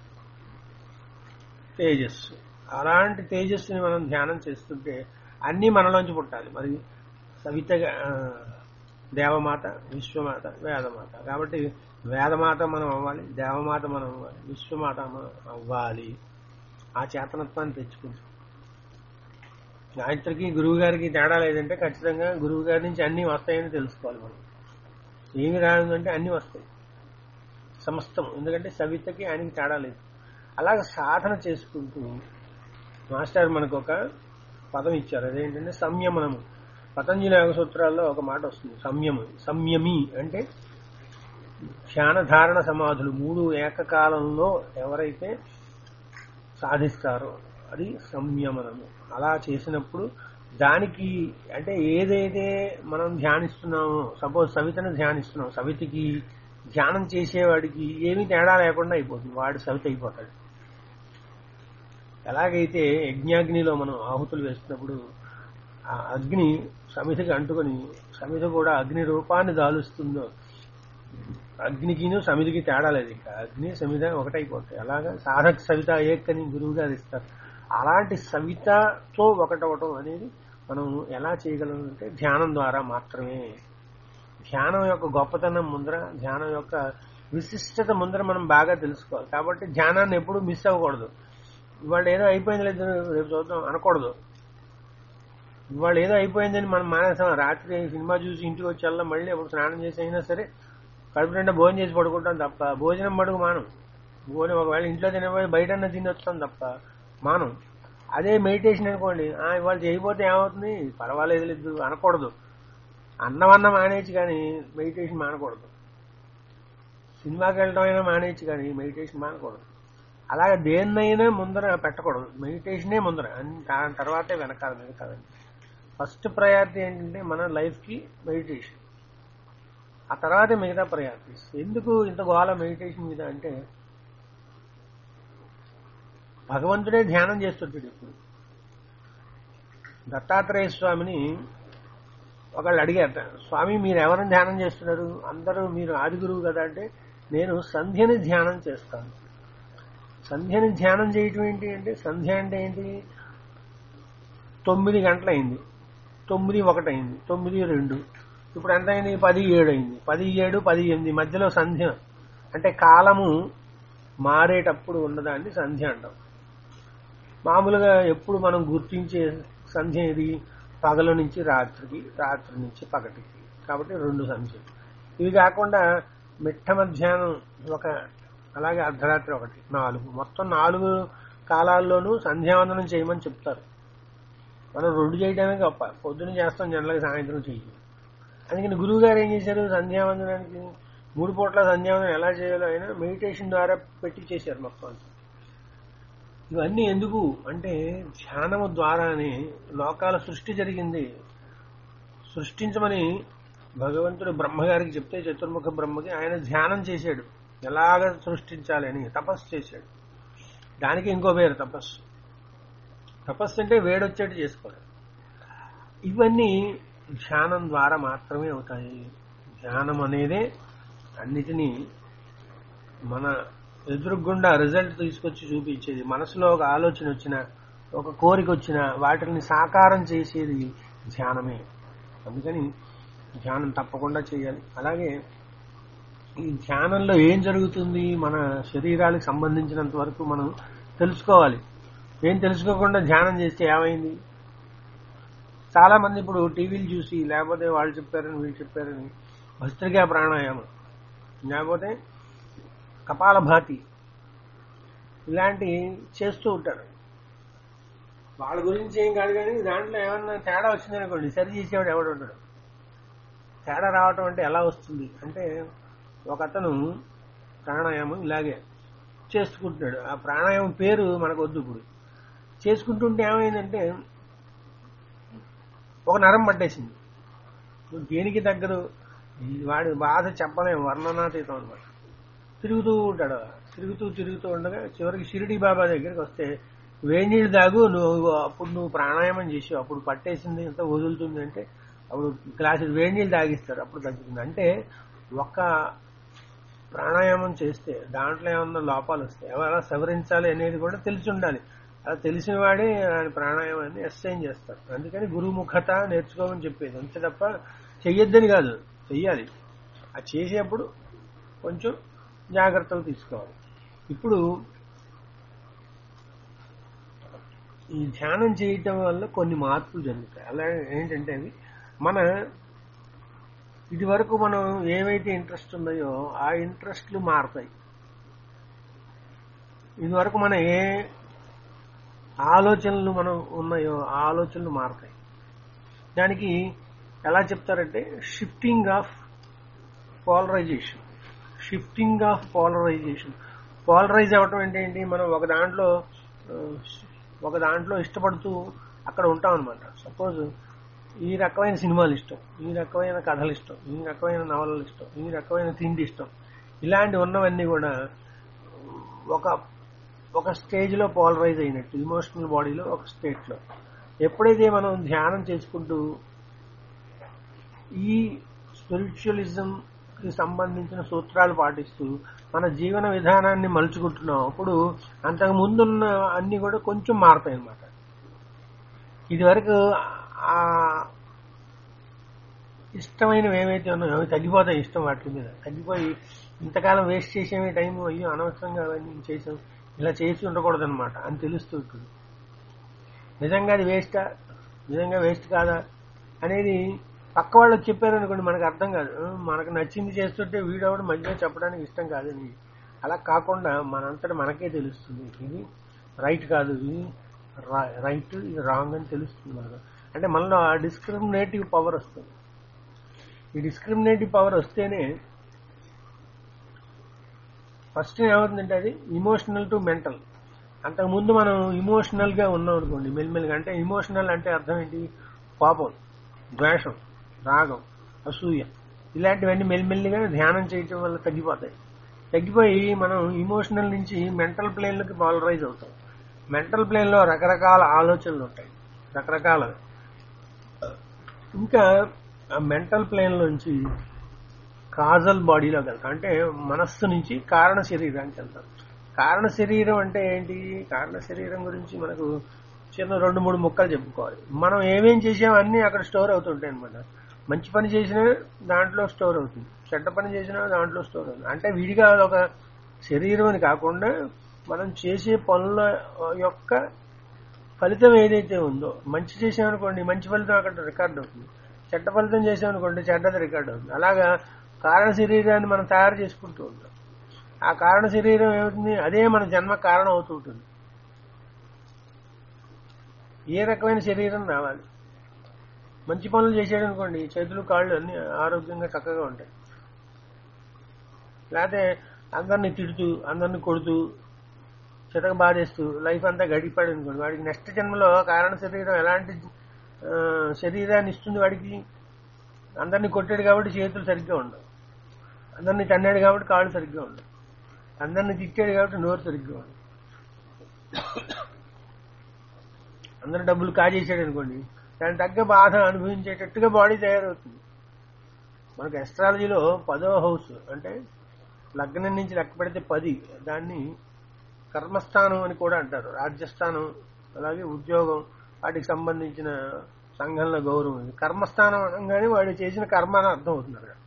తేజస్సు అలాంటి తేజస్సుని మనం ధ్యానం చేస్తుంటే అన్నీ మనలోంచి పుట్టాలి మరి సవిత ఆ, దేవమాత విశ్వమాత వేదమాత కాబట్టి వేదమాత మనం అవ్వాలి దేవమాత మనం అవ్వాలి విశ్వమాత మనం అవ్వాలి ఆ చేతనత్వాన్ని తెచ్చుకుంటాం గాయత్రికి గురువు గారికి తేడా లేదంటే ఖచ్చితంగా గురువు గారి నుంచి అన్ని వస్తాయని తెలుసుకోవాలి మనం ఏమి రాదంటే అన్ని వస్తాయి సమస్తం ఎందుకంటే సవితకి ఆయనకి తేడా లేదు అలాగ సాధన చేసుకుంటూ మాస్టర్ మనకు ఒక పదం ఇచ్చారు అదేంటంటే సంయమనము పతంజలి యోగ సూత్రాల్లో ఒక మాట వస్తుంది సంయమం సంయమి అంటే ధ్యాన ధారణ సమాధులు మూడు ఏకకాలంలో ఎవరైతే సాధిస్తారో అది సంయమనము అలా చేసినప్పుడు దానికి అంటే ఏదైతే మనం ధ్యానిస్తున్నామో సపోజ్ సవితను ధ్యానిస్తున్నాం సవితకి ధ్యానం చేసేవాడికి ఏమీ తేడా లేకుండా అయిపోతుంది వాడు సవిత అయిపోతాడు ఎలాగైతే యజ్ఞాగ్నిలో మనం ఆహుతులు వేస్తున్నప్పుడు ఆ అగ్ని సమితికి అంటుకొని సమిత కూడా అగ్ని రూపాన్ని దాలుస్తుందో అగ్నికిను సమితికి తేడా లేదు ఇంకా అగ్ని సమిత ఒకటైపోతాయి అలాగా సాధక సవిత ఏకని గురువు గారు ఇస్తారు అలాంటి సవితతో ఒకటవటం అనేది మనం ఎలా చేయగలం అంటే ధ్యానం ద్వారా మాత్రమే ధ్యానం యొక్క గొప్పతనం ముందర ధ్యానం యొక్క విశిష్టత ముందర మనం బాగా తెలుసుకోవాలి కాబట్టి ధ్యానాన్ని ఎప్పుడూ మిస్ అవ్వకూడదు ఇవాళ ఏదో అయిపోయింది లేదు రేపు చూద్దాం అనకూడదు ఇవాళ ఏదో అయిపోయిందని మనం మానేసాం రాత్రి సినిమా చూసి ఇంటికి వచ్చి వెళ్ళాం మళ్ళీ అప్పుడు స్నానం చేసి అయినా సరే కడుపు నిండా భోజనం చేసి పడుకుంటాం తప్ప భోజనం మడుగు మానం భోజనం ఒకవేళ ఇంట్లో తినబోయి బయట తిని వస్తాం తప్ప మానం అదే మెడిటేషన్ అనుకోండి ఆ, ఇవాళ చేయకపోతే ఏమవుతుంది పర్వాలేదు లేదు అనకూడదు అన్నం అన్న మానేయచ్చు కానీ మెడిటేషన్ మానకూడదు సినిమాకి వెళ్ళడం అయినా మానేయచ్చు కానీ మెడిటేషన్ మానకూడదు అలాగే దేన్నైనా ముందర పెట్టకూడదు మెడిటేషనే ముందర అన్ని దాని తర్వాతే వెనకాల మిగతాదండి ఫస్ట్ ప్రయారిటీ ఏంటంటే మన లైఫ్కి మెడిటేషన్ ఆ తర్వాతే మిగతా ప్రయారిటీస్ ఎందుకు ఇంత గోళ మెడిటేషన్ మీద అంటే భగవంతుడే ధ్యానం చేస్తుంటాడు ఇప్పుడు దత్తాత్రేయ స్వామిని ఒకళ్ళు అడిగారట స్వామి మీరు ఎవరిని ధ్యానం చేస్తున్నారు అందరూ మీరు ఆది గురువు కదా అంటే నేను సంధ్యని ధ్యానం చేస్తాను సంధ్యని ధ్యానం చేయటం ఏంటి అంటే సంధ్య అంటే ఏంటి తొమ్మిది గంటలైంది తొమ్మిది ఒకటి అయింది తొమ్మిది రెండు ఇప్పుడు ఎంత అయింది పది ఏడు అయింది పది ఏడు పది ఎనిమిది మధ్యలో సంధ్య అంటే కాలము మారేటప్పుడు ఉన్నదాన్ని సంధ్య అంటాం మామూలుగా ఎప్పుడు మనం గుర్తించే సంధ్య ఇది పగల నుంచి రాత్రికి రాత్రి నుంచి పగటికి కాబట్టి రెండు సంధ్యలు ఇవి కాకుండా మిట్ట మధ్యాహ్నం ఒక అలాగే అర్ధరాత్రి ఒకటి నాలుగు మొత్తం నాలుగు కాలాల్లోనూ సంధ్యావందనం చేయమని చెప్తారు మనం రెండు చేయడమే గొప్ప పొద్దున చేస్తాం జనరల్గా సాయంత్రం చెయ్యి అందుకని గురువు గారు ఏం చేశారు సంధ్యావందనానికి మూడు పూట్ల సంధ్యావందనం ఎలా చేయాలో ఆయన మెడిటేషన్ ద్వారా పెట్టి చేశారు మొత్తం అంతా. ఇవన్నీ ఎందుకు అంటే ధ్యానము ద్వారానే లోకాల సృష్టి జరిగింది సృష్టించమని భగవంతుడు బ్రహ్మగారికి చెప్తే చతుర్ముఖ బ్రహ్మకి ఆయన ధ్యానం చేశాడు ఎలాగ సృష్టించాలి అని తపస్సు చేశాడు దానికి ఇంకో పేరు తపస్సు తపస్సు అంటే వేడొచ్చేట్టు చేసుకోవాలి ఇవన్నీ ధ్యానం ద్వారా మాత్రమే అవుతాయి ధ్యానం అనేదే అన్నిటినీ మన ఎదురుగుండా రిజల్ట్ తీసుకొచ్చి చూపించేది మనసులో ఒక ఆలోచన వచ్చిన ఒక కోరిక వచ్చిన వాటిని సాకారం చేసేది ధ్యానమే అందుకని ధ్యానం తప్పకుండా చేయాలి అలాగే ఈ ధ్యానంలో ఏం జరుగుతుంది మన శరీరాలకు సంబంధించినంత వరకు మనం తెలుసుకోవాలి ఏం తెలుసుకోకుండా ధ్యానం చేస్తే ఏమైంది చాలా మంది ఇప్పుడు టీవీలు చూసి లేకపోతే వాళ్ళు చెప్పారని వీళ్ళు చెప్పారని భస్త్రికా ప్రాణాయామం లేకపోతే కపాలభాతి ఇలాంటి చేస్తూ ఉంటారు వాళ్ళ గురించి ఏం కాదు కానీ దాంట్లో ఏమన్నా తేడా వచ్చిందనుకోండి సరి చేసేవాడు ఎవడు ఉంటాడు తేడా రావటం అంటే ఎలా వస్తుంది అంటే ఒక అతను ప్రాణాయామం ఇలాగే చేసుకుంటున్నాడు ఆ ప్రాణాయామం పేరు మనకు వద్దు ఇప్పుడు చేసుకుంటుంటే ఏమైందంటే ఒక నరం పట్టేసింది నువ్వు దేనికి తగ్గదు ఈ వాడి బాధ చెప్పలేము వర్ణనాతీతం అనమాట తిరుగుతూ ఉంటాడు తిరుగుతూ తిరుగుతూ ఉండగా చివరికి షిరిడి బాబా దగ్గరికి వస్తే వేడి నీళ్ళు తాగు నువ్వు అప్పుడు నువ్వు ప్రాణాయామం చేసావు అప్పుడు పట్టేసింది ఎంత వదులుతుంది అంటే అప్పుడు గ్లాసు వేడి నీళ్ళు తాగిస్తారు అప్పుడు తగ్గుతుంది అంటే ఒక్క ప్రాణాయామం చేస్తే దాంట్లో ఏమన్నా లోపాలు వస్తాయి అవి ఎలా సవరించాలి అనేది కూడా తెలిసి ఉండాలి అలా తెలిసిన వాడే ఆయన ప్రాణాయామాన్ని ఎస్సైన్ చేస్తారు అందుకని గురుముఖత నేర్చుకోమని చెప్పేది అంతే తప్ప చెయ్యొద్దని కాదు చెయ్యాలి ఆ చేసేప్పుడు కొంచెం జాగ్రత్తలు తీసుకోవాలి ఇప్పుడు ఈ ధ్యానం చేయటం వల్ల కొన్ని మార్పులు జరుగుతాయి అలా ఏంటంటే అవి మన ఇది వరకు మనం ఏవైతే ఇంట్రెస్ట్ ఉన్నాయో ఆ ఇంట్రెస్ట్లు మారతాయి ఇది వరకు మన ఏ ఆలోచనలు మనం ఉన్నాయో ఆ ఆలోచనలు మారతాయి దానికి ఎలా చెప్తారంటే shifting of polarization shifting of polarization polarize అవ్వటం అంటే ఏంటి మనం ఒక దాంట్లో ఆ, ఒక దాంట్లో ఇష్టపడుతూ అక్కడ ఉంటాం అనమాట సపోజ్ ఈ రకమైన సినిమాలు ఇష్టం ఈ రకమైన కథలు ఇష్టం ఈ రకమైన నవలలు ఇష్టం ఈ రకమైన తిండి ఇష్టం ఇలాంటి ఉన్నవన్నీ కూడా ఒక ఒక స్టేజ్లో పోలరైజ్ అయినట్టు ఇమోషనల్ బాడీలో ఒక స్టేట్లో ఎప్పుడైతే మనం ధ్యానం చేసుకుంటూ ఈ స్పిరిచువలిజం కి సంబంధించిన సూత్రాలు పాటిస్తూ మన జీవన విధానాన్ని మలుచుకుంటున్నాం అప్పుడు అంతకు ముందున్న అన్ని కూడా కొంచెం మారతాయి అన్నమాట ఇది వరకు ఆ ఇష్టమైనవి ఏవైతే ఉన్నాయో అవి తగ్గిపోతాయి ఇష్టం వాటి మీద తగ్గిపోయి ఇంతకాలం వేస్ట్ చేసేవి టైం అయ్యో అనవసరంగా అవన్నీ చేసాం ఇలా చేసి ఉండకూడదు అనమాట అని తెలుస్తూ ఉంటుంది నిజంగా అది వేస్టా నిజంగా వేస్ట్ కాదా అనేది పక్క వాళ్ళు చెప్పారనుకోండి మనకు అర్థం కాదు ఆ, మనకు నచ్చింది చేస్తుంటే వీడవడు మధ్యలో చెప్పడానికి ఇష్టం కాదని అలా కాకుండా మనంతట మనకే తెలుస్తుంది ఇది రైట్ కాదు ఇది రా- రైట్ ఇది రాంగ్ అని తెలుస్తుంది మనకు అంటే మనలో ఆ డిస్క్రిమినేటివ్ పవర్ వస్తుంది ఈ డిస్క్రిమినేటివ్ పవర్ వస్తేనే ఫస్ట్ ఏమవుతుందంటే అది ఇమోషనల్ టు మెంటల్ అంతకుముందు మనం ఇమోషనల్ గా ఉన్నాం అనుకోండి మెల్లిమెల్లిగా అంటే ఇమోషనల్ అంటే అర్థం ఏంటి కోపం ద్వేషం రాగం అసూయ ఇలాంటివన్నీ మెల్లిమెల్లిగా ధ్యానం చేయటం వల్ల తగ్గిపోతాయి తగ్గిపోయి మనం ఇమోషనల్ నుంచి మెంటల్ ప్లేన్లోకి పాలరైజ్ అవుతాం మెంటల్ ప్లేన్లో రకరకాల ఆలోచనలు ఉంటాయి రకరకాల ఇంకా ఆ మెంటల్ ప్లేన్ నుంచి కాజల్ బాడీలోకి వెళ్తాం అంటే మనస్సు నుంచి కారణ శరీరానికి వెళ్తాం కారణ శరీరం అంటే ఏంటి కారణ శరీరం గురించి మనకు చిన్న రెండు మూడు ముక్కలు చెప్పుకోవాలి మనం ఏమేం చేసామో అన్నీ అక్కడ స్టోర్ అవుతుంటాయి అనమాట మంచి పని చేసినా దాంట్లో స్టోర్ అవుతుంది చెడ్డ పని చేసినా దాంట్లో స్టోర్ అవుతుంది అంటే విడిగా ఒక శరీరం అని కాకుండా మనం చేసే పనుల యొక్క ఫలితం ఏదైతే ఉందో మంచి చేసామనుకోండి మంచి ఫలితం అక్కడ రికార్డ్ అవుతుంది చెడ్డ ఫలితం చేసామనుకోండి చెడ్డది రికార్డ్ అవుతుంది అలాగా కారణ శరీరాన్ని మనం తయారు చేసుకుంటూ ఉంటాం ఆ కారణ శరీరం ఏమవుతుంది అదే మన జన్మ కారణం అవుతూ ఉంటుంది ఏ రకమైన శరీరం రావాలి మంచి పనులు చేసాడు అనుకోండి చేతులు కాళ్ళు అన్ని ఆరోగ్యంగా చక్కగా ఉంటాయి లేకపోతే అందరిని తిడుతూ అందరిని కొడుతూ చితక బాధేస్తూ లైఫ్ అంతా గడిపాడు అనుకోండి వాడికి నెక్స్ట్ జన్మలో కారణ శరీరం ఎలాంటి ఆ, శరీరాన్ని ఇస్తుంది వాడికి అందరిని కొట్టాడు కాబట్టి చేతులు సరిగ్గా ఉండవు అందరిని తన్నాడు కాబట్టి కాళ్ళు సరిగ్గా ఉండవు అందరిని తిట్టాడు కాబట్టి నోరు సరిగ్గా ఉండదు అందరు డబ్బులు కాజేసాడు అనుకోండి దాని తగ్గ బాధ అనుభవించేటట్టుగా బాడీ తయారవుతుంది మనకు ఎస్ట్రాలజీలో పదో హౌస్ అంటే లగ్నం నుంచి లెక్క పెడితే పది దాన్ని కర్మస్థానం అని కూడా అంటారు రాజ్యస్థానం అలాగే ఉద్యోగం వాటికి సంబంధించిన సంఘంలో గౌరవం ఇది కర్మస్థానం అనగానే వాడు చేసిన కర్మ అని అర్థం అవుతుంది అక్కడ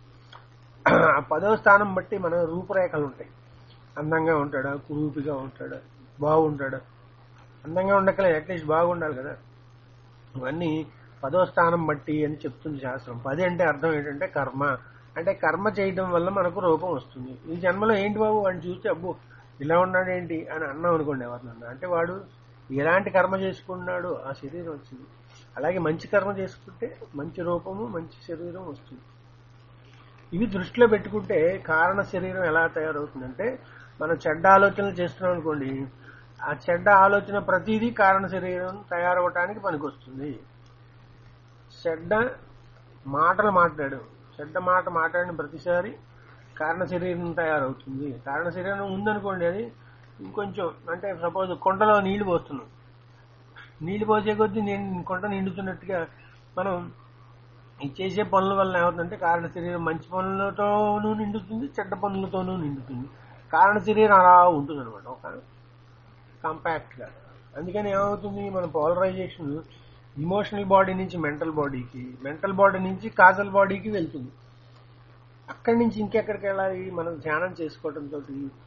ఆ పదవ స్థానం బట్టి మన రూపురేఖలు ఉంటాయి అందంగా ఉంటాడా కురూపిగా ఉంటాడా బాగుంటాడా అందంగా ఉండకలే అట్లీస్ట్ బాగుండాలి కదా ఇవన్నీ పదో స్థానం బట్టి అని చెప్తుంది శాస్త్రం పది అంటే అర్థం ఏంటంటే కర్మ అంటే కర్మ చేయడం వల్ల మనకు రూపం వస్తుంది ఈ జన్మలో ఏంటి బాబు వాడిని చూస్తే అబ్బో ఇలా ఉన్నాడు ఏంటి అని అన్నాం అనుకోండి ఎవరినన్నా అంటే వాడు ఎలాంటి కర్మ చేసుకున్నాడు ఆ శరీరం వచ్చింది అలాగే మంచి కర్మ చేసుకుంటే మంచి రూపము మంచి శరీరం వస్తుంది ఇవి దృష్టిలో పెట్టుకుంటే కారణ శరీరం ఎలా తయారవుతుందంటే మనం చెడ్డ ఆలోచనలు చేస్తున్నాం అనుకోండి ఆ చెడ్డ ఆలోచన ప్రతిదీ కారణ శరీరం తయారవటానికి పనికొస్తుంది చెడ్డ మాటలు మాట్లాడు చెడ్డ మాట మాట్లాడిన ప్రతిసారి కారణ శరీరం తయారవుతుంది కారణ శరీరం ఉందనుకోండి అది ఇంకొంచెం అంటే సపోజ్ కొండలో నీళ్లు పోస్తున్నాం నీళ్లు పోసే కొద్దీ నేను కొండ నిండుతున్నట్టుగా మనం ఈ చేసే పనుల వల్ల ఏమవుతుందంటే కారణ శరీరం మంచి పనులతోనూ నిండుతుంది చెడ్డ పనులతోనూ నిండుతుంది కారణ శరీరం అలా ఉంటుంది అనమాట ఒక కాంపాక్ట్ గా అందుకని ఏమవుతుంది మన పోలరైజేషన్ ఇమోషనల్ బాడీ నుంచి మెంటల్ బాడీకి మెంటల్ బాడీ నుంచి కాజల్ బాడీకి వెళ్తుంది అక్కడి నుంచి ఇంకెక్కడికి వెళ్ళాలి మనం ధ్యానం చేసుకోవడంతో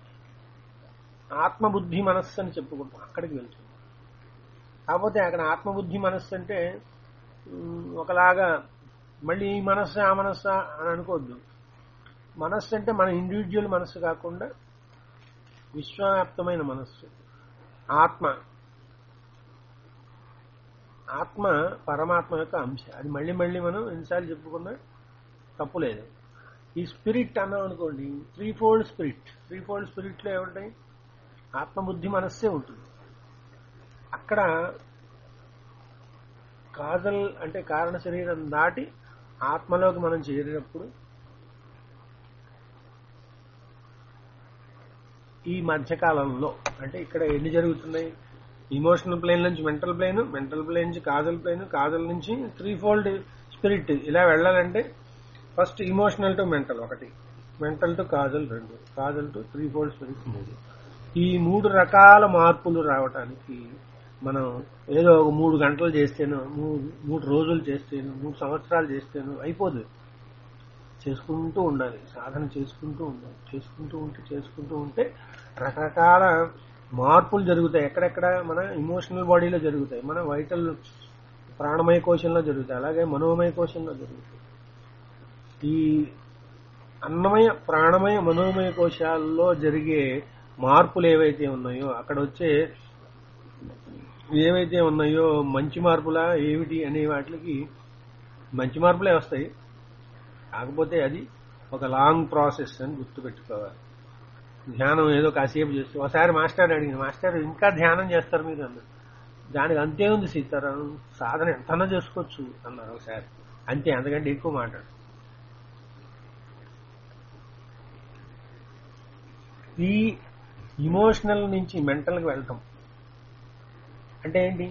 ఆత్మబుద్ధి మనస్సు అని చెప్పుకుంటాం అక్కడికి వెళ్తుంది కాకపోతే అక్కడ ఆత్మబుద్ధి మనస్సు అంటే ఉమ్, ఒకలాగా మళ్ళీ ఈ మనస్సు ఆ మనస్సు అని అనుకోవద్దు మనస్సు అంటే మన ఇండివిజువల్ మనస్సు కాకుండా విశ్వవ్యాప్తమైన మనస్సు ఆత్మ ఆత్మ పరమాత్మ యొక్క అంశ అది మళ్ళీ మళ్ళీ మనం ఎన్నిసార్లు చెప్పుకున్నా తప్పులేదు ఈ స్పిరిట్ అన్నాం అనుకోండి threefold spirit threefold spirit లో ఏముంటాయి ఆత్మబుద్ధి మనస్సే ఉంటుంది అక్కడ కాజల్ అంటే కారణ శరీరం దాటి ఆత్మలోకి మనం చేరినప్పుడు ఈ మధ్యకాలంలో అంటే ఇక్కడ ఎన్ని జరుగుతున్నాయి ఇమోషనల్ ప్లేన్ నుంచి మెంటల్ ప్లేన్ మెంటల్ ప్లేన్ నుంచి కాజల్ ప్లేన్ కాజల్ నుంచి త్రీ ఫోల్డ్ స్పిరిట్ ఇలా వెళ్ళాలంటే ఫస్ట్ ఇమోషనల్ టు మెంటల్ ఒకటి మెంటల్ టు కాజల్ రెండు causal to threefold spirit మూడు ఈ మూడు రకాల మార్పులు రావటానికి మనం ఏదో ఒక మూడు గంటలు చేస్తేనో మూడు మూడు రోజులు చేస్తేనో మూడు సంవత్సరాలు చేస్తేనో అయిపోదు చేసుకుంటూ ఉండాలి సాధన చేసుకుంటూ ఉండాలి చేసుకుంటూ ఉంటే చేసుకుంటూ ఉంటే రకరకాల మార్పులు జరుగుతాయి ఎక్కడెక్కడ మన ఇమోషనల్ బాడీలో జరుగుతాయి మన వైటల్ ప్రాణమయ కోశంలో జరుగుతాయి అలాగే మనోమయ కోశంలో జరుగుతాయి ఈ అన్నమయ ప్రాణమయ మనోమయ కోశాల్లో జరిగే మార్పులు ఏవైతే ఉన్నాయో అక్కడ వచ్చే ఏవైతే ఉన్నాయో మంచి మార్పులా ఏమిటి అనే వాటికి మంచి మార్పులే వస్తాయి కాకపోతే అది ఒక లాంగ్ ప్రాసెస్ అని గుర్తుపెట్టుకోవాలి ధ్యానం ఏదో కాసేపు చేస్తూ ఒకసారి మాస్టర్ అడిగిన మాస్టర్ ఇంకా ధ్యానం చేస్తారు మీరు అన్నారు దానికి అంతే ఉంది సీతారాం సాధన ఎంతనా చేసుకోవచ్చు అన్నారు ఒకసారి అంతే అంతకంటే ఎక్కువ మాట్లాడు ఈ ఇమోషనల్ నుంచి మెంటల్కి వెళ్తాం అంటే ఏంటి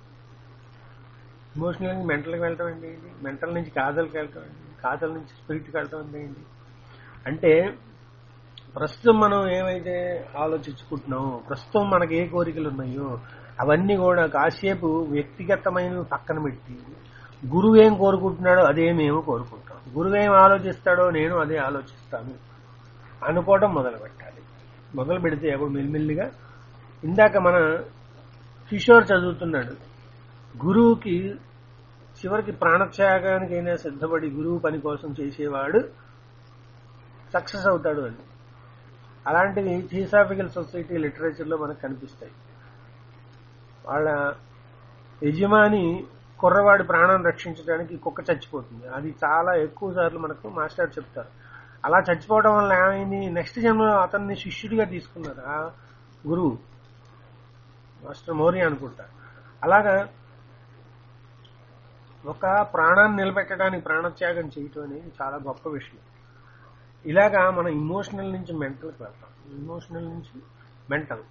ఇమోషనల్ నుంచి మెంటల్కి వెళ్ళటం అంటే ఏంటి మెంటల్ నుంచి కాజల్కి వెళ్ళటం ఏంటి కాజల్ నుంచి స్పిరిట్కి వెళ్ళటం అంటే ఏంటి అంటే ప్రస్తుతం మనం ఏమైతే ఆలోచించుకుంటున్నామో ప్రస్తుతం మనకి ఏ కోరికలు ఉన్నాయో అవన్నీ కూడా కాసేపు వ్యక్తిగతమైన పక్కన పెట్టి గురువు ఏం కోరుకుంటున్నాడో అదే మేము కోరుకుంటాం గురువు ఏం ఆలోచిస్తాడో నేను అదే ఆలోచిస్తాను అనుకోవడం మొదలు పెట్టాలి మొదలు పెడితే అప్పుడు మెల్లిమెల్లిగా ఇందాక మన కిషోర్ చదువుతున్నాడు గురువుకి చివరికి ప్రాణత్యాగానికైనా సిద్ధపడి గురువు పని కోసం చేసేవాడు సక్సెస్ అవుతాడు అని అలాంటివి థియోసాఫికల్ సొసైటీ లిటరేచర్లో మనకు కనిపిస్తాయి వాళ్ళ యజమాని కుర్రవాడి ప్రాణం రక్షించడానికి కుక్క చచ్చిపోతుంది అది చాలా ఎక్కువ సార్లు మనకు మాస్టర్ చెప్తారు అలా చచ్చిపోవడం వల్ల ఏమైంది నెక్స్ట్ జన్మలో అతన్ని శిష్యుడిగా తీసుకున్నారు ఆ గురువు మాస్టర్ మౌర్య అనుకుంటా అలాగా ఒక ప్రాణాన్ని నిలబెట్టడానికి ప్రాణత్యాగం చేయటం అనేది చాలా గొప్ప విషయం ఇలాగా మనం ఇమోషనల్ నుంచి మెంటల్కి వెళ్తాం ఇమోషనల్ నుంచి మెంటల్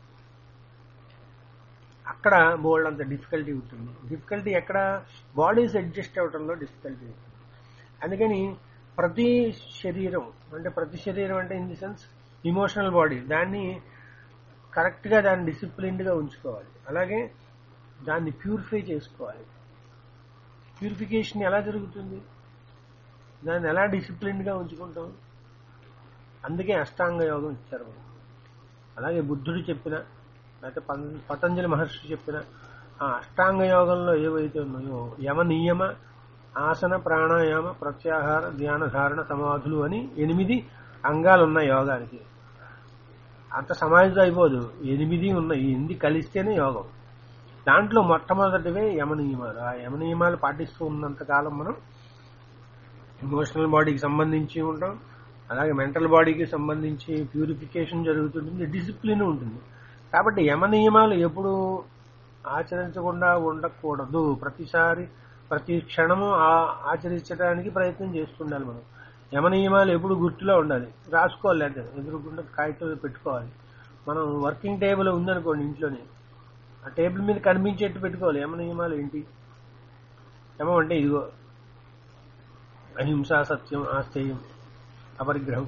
అక్కడ బోల్డ్ అంత డిఫికల్టీ ఉంటుంది డిఫికల్టీ ఎక్కడ బాడీస్ అడ్జస్ట్ అవడంలో డిఫికల్టీ ఉంటుంది అందుకని ప్రతి శరీరం అంటే ప్రతి శరీరం అంటే in the sense emotional body దాన్ని కరెక్ట్గా దాన్ని డిసిప్లిన్డ్గా ఉంచుకోవాలి అలాగే దాన్ని ప్యూరిఫై చేసుకోవాలి ప్యూరిఫికేషన్ ఎలా జరుగుతుంది దాన్ని ఎలా డిసిప్లిన్డ్గా ఉంచుకుంటాం అందుకే అష్టాంగ యోగం ఇచ్చారు మనకు. అలాగే బుద్ధుడు చెప్పిన లేకపోతే పం- పతంజలి మహర్షి చెప్పిన ఆ అష్టాంగ యోగంలో ఏవైతే ఉన్నాయో యమ నియమ ఆసన ప్రాణాయామ ప్రత్యాహార ధ్యాన ధారణ సమాధులు అని ఎనిమిది అంగాలు ఉన్నాయి యోగానికి అంత సమాధితో అయిపోదు ఎనిమిది ఉన్నాయి ఈ ఎనిమిది కలిస్తేనే యోగం దాంట్లో మొట్టమొదటివే యమ నియమాలు ఆ యమ నియమాలు పాటిస్తూ ఉన్నంత కాలం మనం ఎమోషనల్ బాడీకి సంబంధించి ఉంటాం అలాగే మెంటల్ బాడీకి సంబంధించి ప్యూరిఫికేషన్ జరుగుతుంది డిసిప్లిన్ ఉంటుంది కాబట్టి యమ నియమాలు ఎప్పుడు ఆచరించకుండా ఉండకూడదు ప్రతిసారి ప్రతి క్షణము ఆ- ఆచరించడానికి ప్రయత్నం చేస్తుండాలి మనం యమ నియమాలు ఎప్పుడు గుర్తులో ఉండాలి రాసుకోవాలి అంటే ఎదురుకుండా కాగితం పెట్టుకోవాలి మనం వర్కింగ్ టేబుల్ ఉందనుకోండి ఇంట్లోనే ఆ టేబుల్ మీద కనిపించేట్టు పెట్టుకోవాలి యమ నియమాలు ఏంటి యమం అంటే ఇదిగో అహింస సత్యం ఆస్థేయం అపరిగ్రహం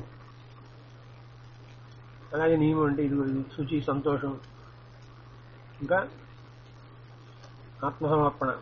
అలాగే నియమం అంటే ఇదిగో ఇది శుచి సంతోషం ఇంకా ఆత్మసమర్పణ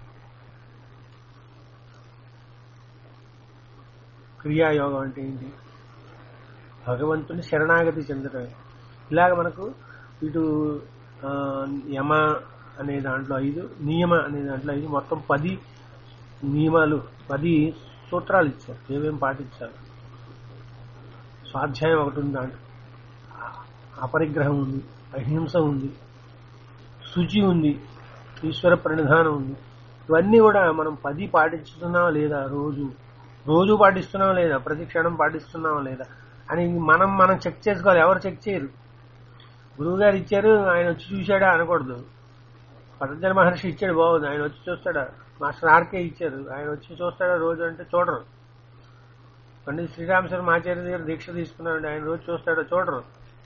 క్రియాయోగం అంటే ఏంటి భగవంతుని శరణాగతి చెందటం ఇలాగ మనకు ఇటు ఆ, యమ అనే దాంట్లో ఐదు నియమ అనే దాంట్లో ఐదు మొత్తం పది నియమాలు పది సూత్రాలు ఇచ్చారు ఏమేం పాటించాలి స్వాధ్యాయం ఒకటి ఉంది దాంట్లో అపరిగ్రహం ఉంది అహింస ఉంది శుచి ఉంది ఈశ్వర ప్రణిధానం ఉంది ఇవన్నీ కూడా మనం పది పాటిస్తున్నావా లేదా రోజు రోజు పాటిస్తున్నావా లేదా ప్రతి క్షణం పాటిస్తున్నావా లేదా అని మనం మనం చెక్ చేసుకోవాలి ఎవరు చెక్ చేయరు గురువు గారు ఇచ్చారు ఆయన వచ్చి చూశాడా అనకూడదు పతంజలి మహర్షి ఇచ్చాడు బాగుంది ఆయన వచ్చి చూస్తాడా మాస్టర్ ఆర్కే ఇచ్చారు ఆయన వచ్చి చూస్తాడా రోజు అంటే చూడరు పండిత్ శ్రీరామశర్మ ఆచార్య దగ్గర దీక్ష తీసుకున్నాడు ఆయన రోజు చూస్తాడో చూడరు